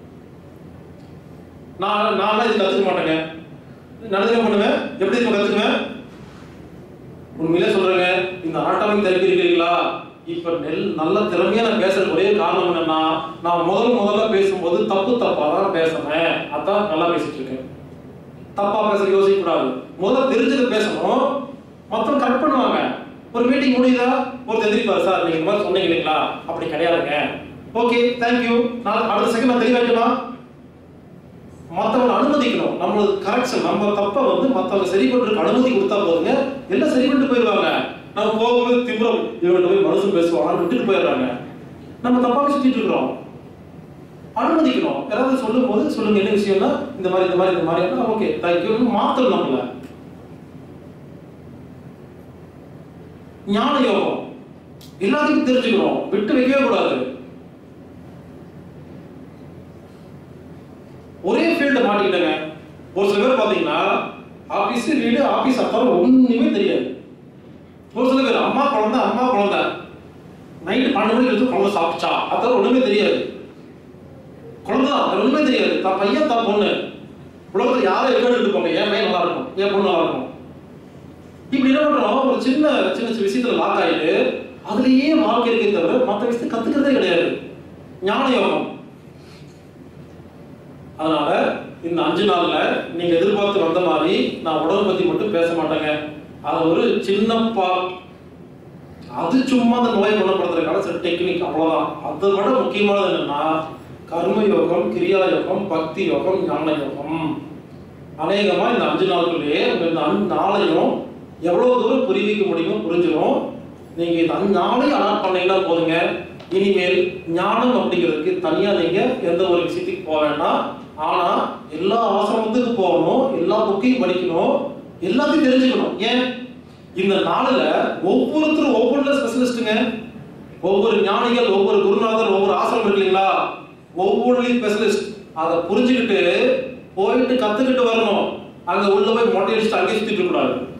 நான் நான் இது கத்துக்க மாட்டேங்க நடந்துக்க பண்ணுவேன் எப்படி இப்ப கத்துக்குவேன் உண்மையிலே சொல்றேங்க இந்த ஆட்டோமிக் தெரப்பி இருக்கிறீங்களா இப்ப நெல் நல்ல திறமையா நான் பேசுறது ஒரே காரணம் என்னன்னா நான் முதல் முதல்ல பேசும்போது தப்பு தப்பா தான் பேசுனேன் அதான் நல்லா பேசிட்டு இருக்கேன் தப்பா பேச யோசிக்க கூடாது முதல்ல தெரிஞ்சதை பேசணும் மொத்தம் கரெக்ட் பண்ணுவாங்க ஒரு மீட்டிங் முடியுதா ஒரு எதிர்ப்பாரு சார் நீங்க இந்த மாதிரி சொன்னீங்க இல்லைங்களா அப்படி கிடையாதுங்க ஓகே தேங்க்யூ நான் அடுத்த செகண்ட் நான் தெளிவாயிட்டுமா மத்தவங்க அனுமதிக்கணும் நம்மளது கரெக்ஷன் நம்ம தப்ப வந்து மத்தவங்க சரி பண்றதுக்கு அனுமதி கொடுத்தா போதுங்க எல்லாம் சரி பண்ணிட்டு போயிடுவாங்க நம்ம போகும்போது திமிரம் இவங்க போய் மனசு பேசுவாங்க விட்டுட்டு போயிடுறாங்க நம்ம தப்பாவே சுத்திட்டு இருக்கிறோம் அனுமதிக்கணும் யாராவது சொல்லும் போது சொல்லுங்க என்ன விஷயம்னா இந்த மாதிரி இந்த மாதிரி இந்த மாதிரி ஓகே தேங்க்யூ மாத்தணும் நம்மள ஞான யோகம் எல்லாத்தையும் தெரிஞ்சுக்கணும் விட்டு வைக்கவே கூடாது ஒரே ஃபீல்ட மாட்டிக்கிட்டேங்க ஒரு சில பேர் பாத்தீங்கன்னா ஆபீஸ் வீடு ஆபீஸ் அப்புறம் ஒண்ணுமே தெரியாது ஒரு சில பேர் அம்மா குழந்தை அம்மா குழந்தை நைட் பன்னெண்டு மணிக்கு எடுத்து குழந்தை சாப்பிட்டா அதான் ஒண்ணுமே தெரியாது குழந்தை தான் வேற ஒண்ணுமே தெரியாது தான் பையன் தான் பொண்ணு உலகத்துல யாரும் எங்க எடுத்துக்கோங்க என் பையன் நல்லா இருக்கும் என் பொண்ணு நல்லா இருக்கும் இப்படி என்ன பண்றோம் ஒரு சின்ன சின்ன சின்ன விஷயத்துல லாக் ஆயிட்டு அதுலயே வாழ்க்கை இருக்கே தவிர மற்ற விஷயத்தை கத்துக்கிறதே கிடையாது ஞான யோகம் அதனால இந்த அஞ்சு நாள்ல நீங்க எதிர்பார்த்து வந்த மாதிரி நான் உடல் பத்தி மட்டும் பேச மாட்டேங்க அது ஒரு சின்ன part. அது சும்மா அந்த நோயை குணப்படுத்துறதுக்கான சில டெக்னிக் அவ்வளவுதான் அதை விட முக்கியமானது என்னன்னா கர்ம யோகம் கிரியா யோகம் பக்தி யோகம் ஞான யோகம் அநேகமா இந்த அஞ்சு நாளுக்குள்ளேயே உங்க இந்த அஞ்சு நாளையும் எவ்வளவு தூரம் புரிவிக்க முடியுமோ புரிஞ்சிடும் நீங்க இந்த அஞ்சு நாளையும் அலாட் பண்ணீங்கன்னா போதுங்க இனிமேல் ஞானம் அப்படிங்கிறதுக்கு தனியா நீங்க எந்த ஒரு விஷயத்துக்கு போக வேண்டாம் ஆனா எல்லா ஆசிரமத்துக்கு போகணும் எல்லா புக்கையும் படிக்கணும் எல்லாத்தையும் தெரிஞ்சுக்கணும் ஏன் இந்த நாளில் ஒவ்வொருத்தரும் ஒவ்வொரு ஸ்பெஷலிஸ்ட்டுங்க ஒவ்வொரு ஞானிகள் ஒவ்வொரு குருநாதர் ஒவ்வொரு ஆசிரமம் இருக்கு இல்லைங்களா ஒவ்வொன்றிலையும் ஸ்பெஷலிஸ்ட் அதை புரிஞ்சுக்கிட்டு போயிட்டு கத்துக்கிட்டு வரணும் அங்க உள்ள போய் மொட்டை அடிச்சுட்டு அங்கேயே சுத்திட்டு இருக்கக்கூடாது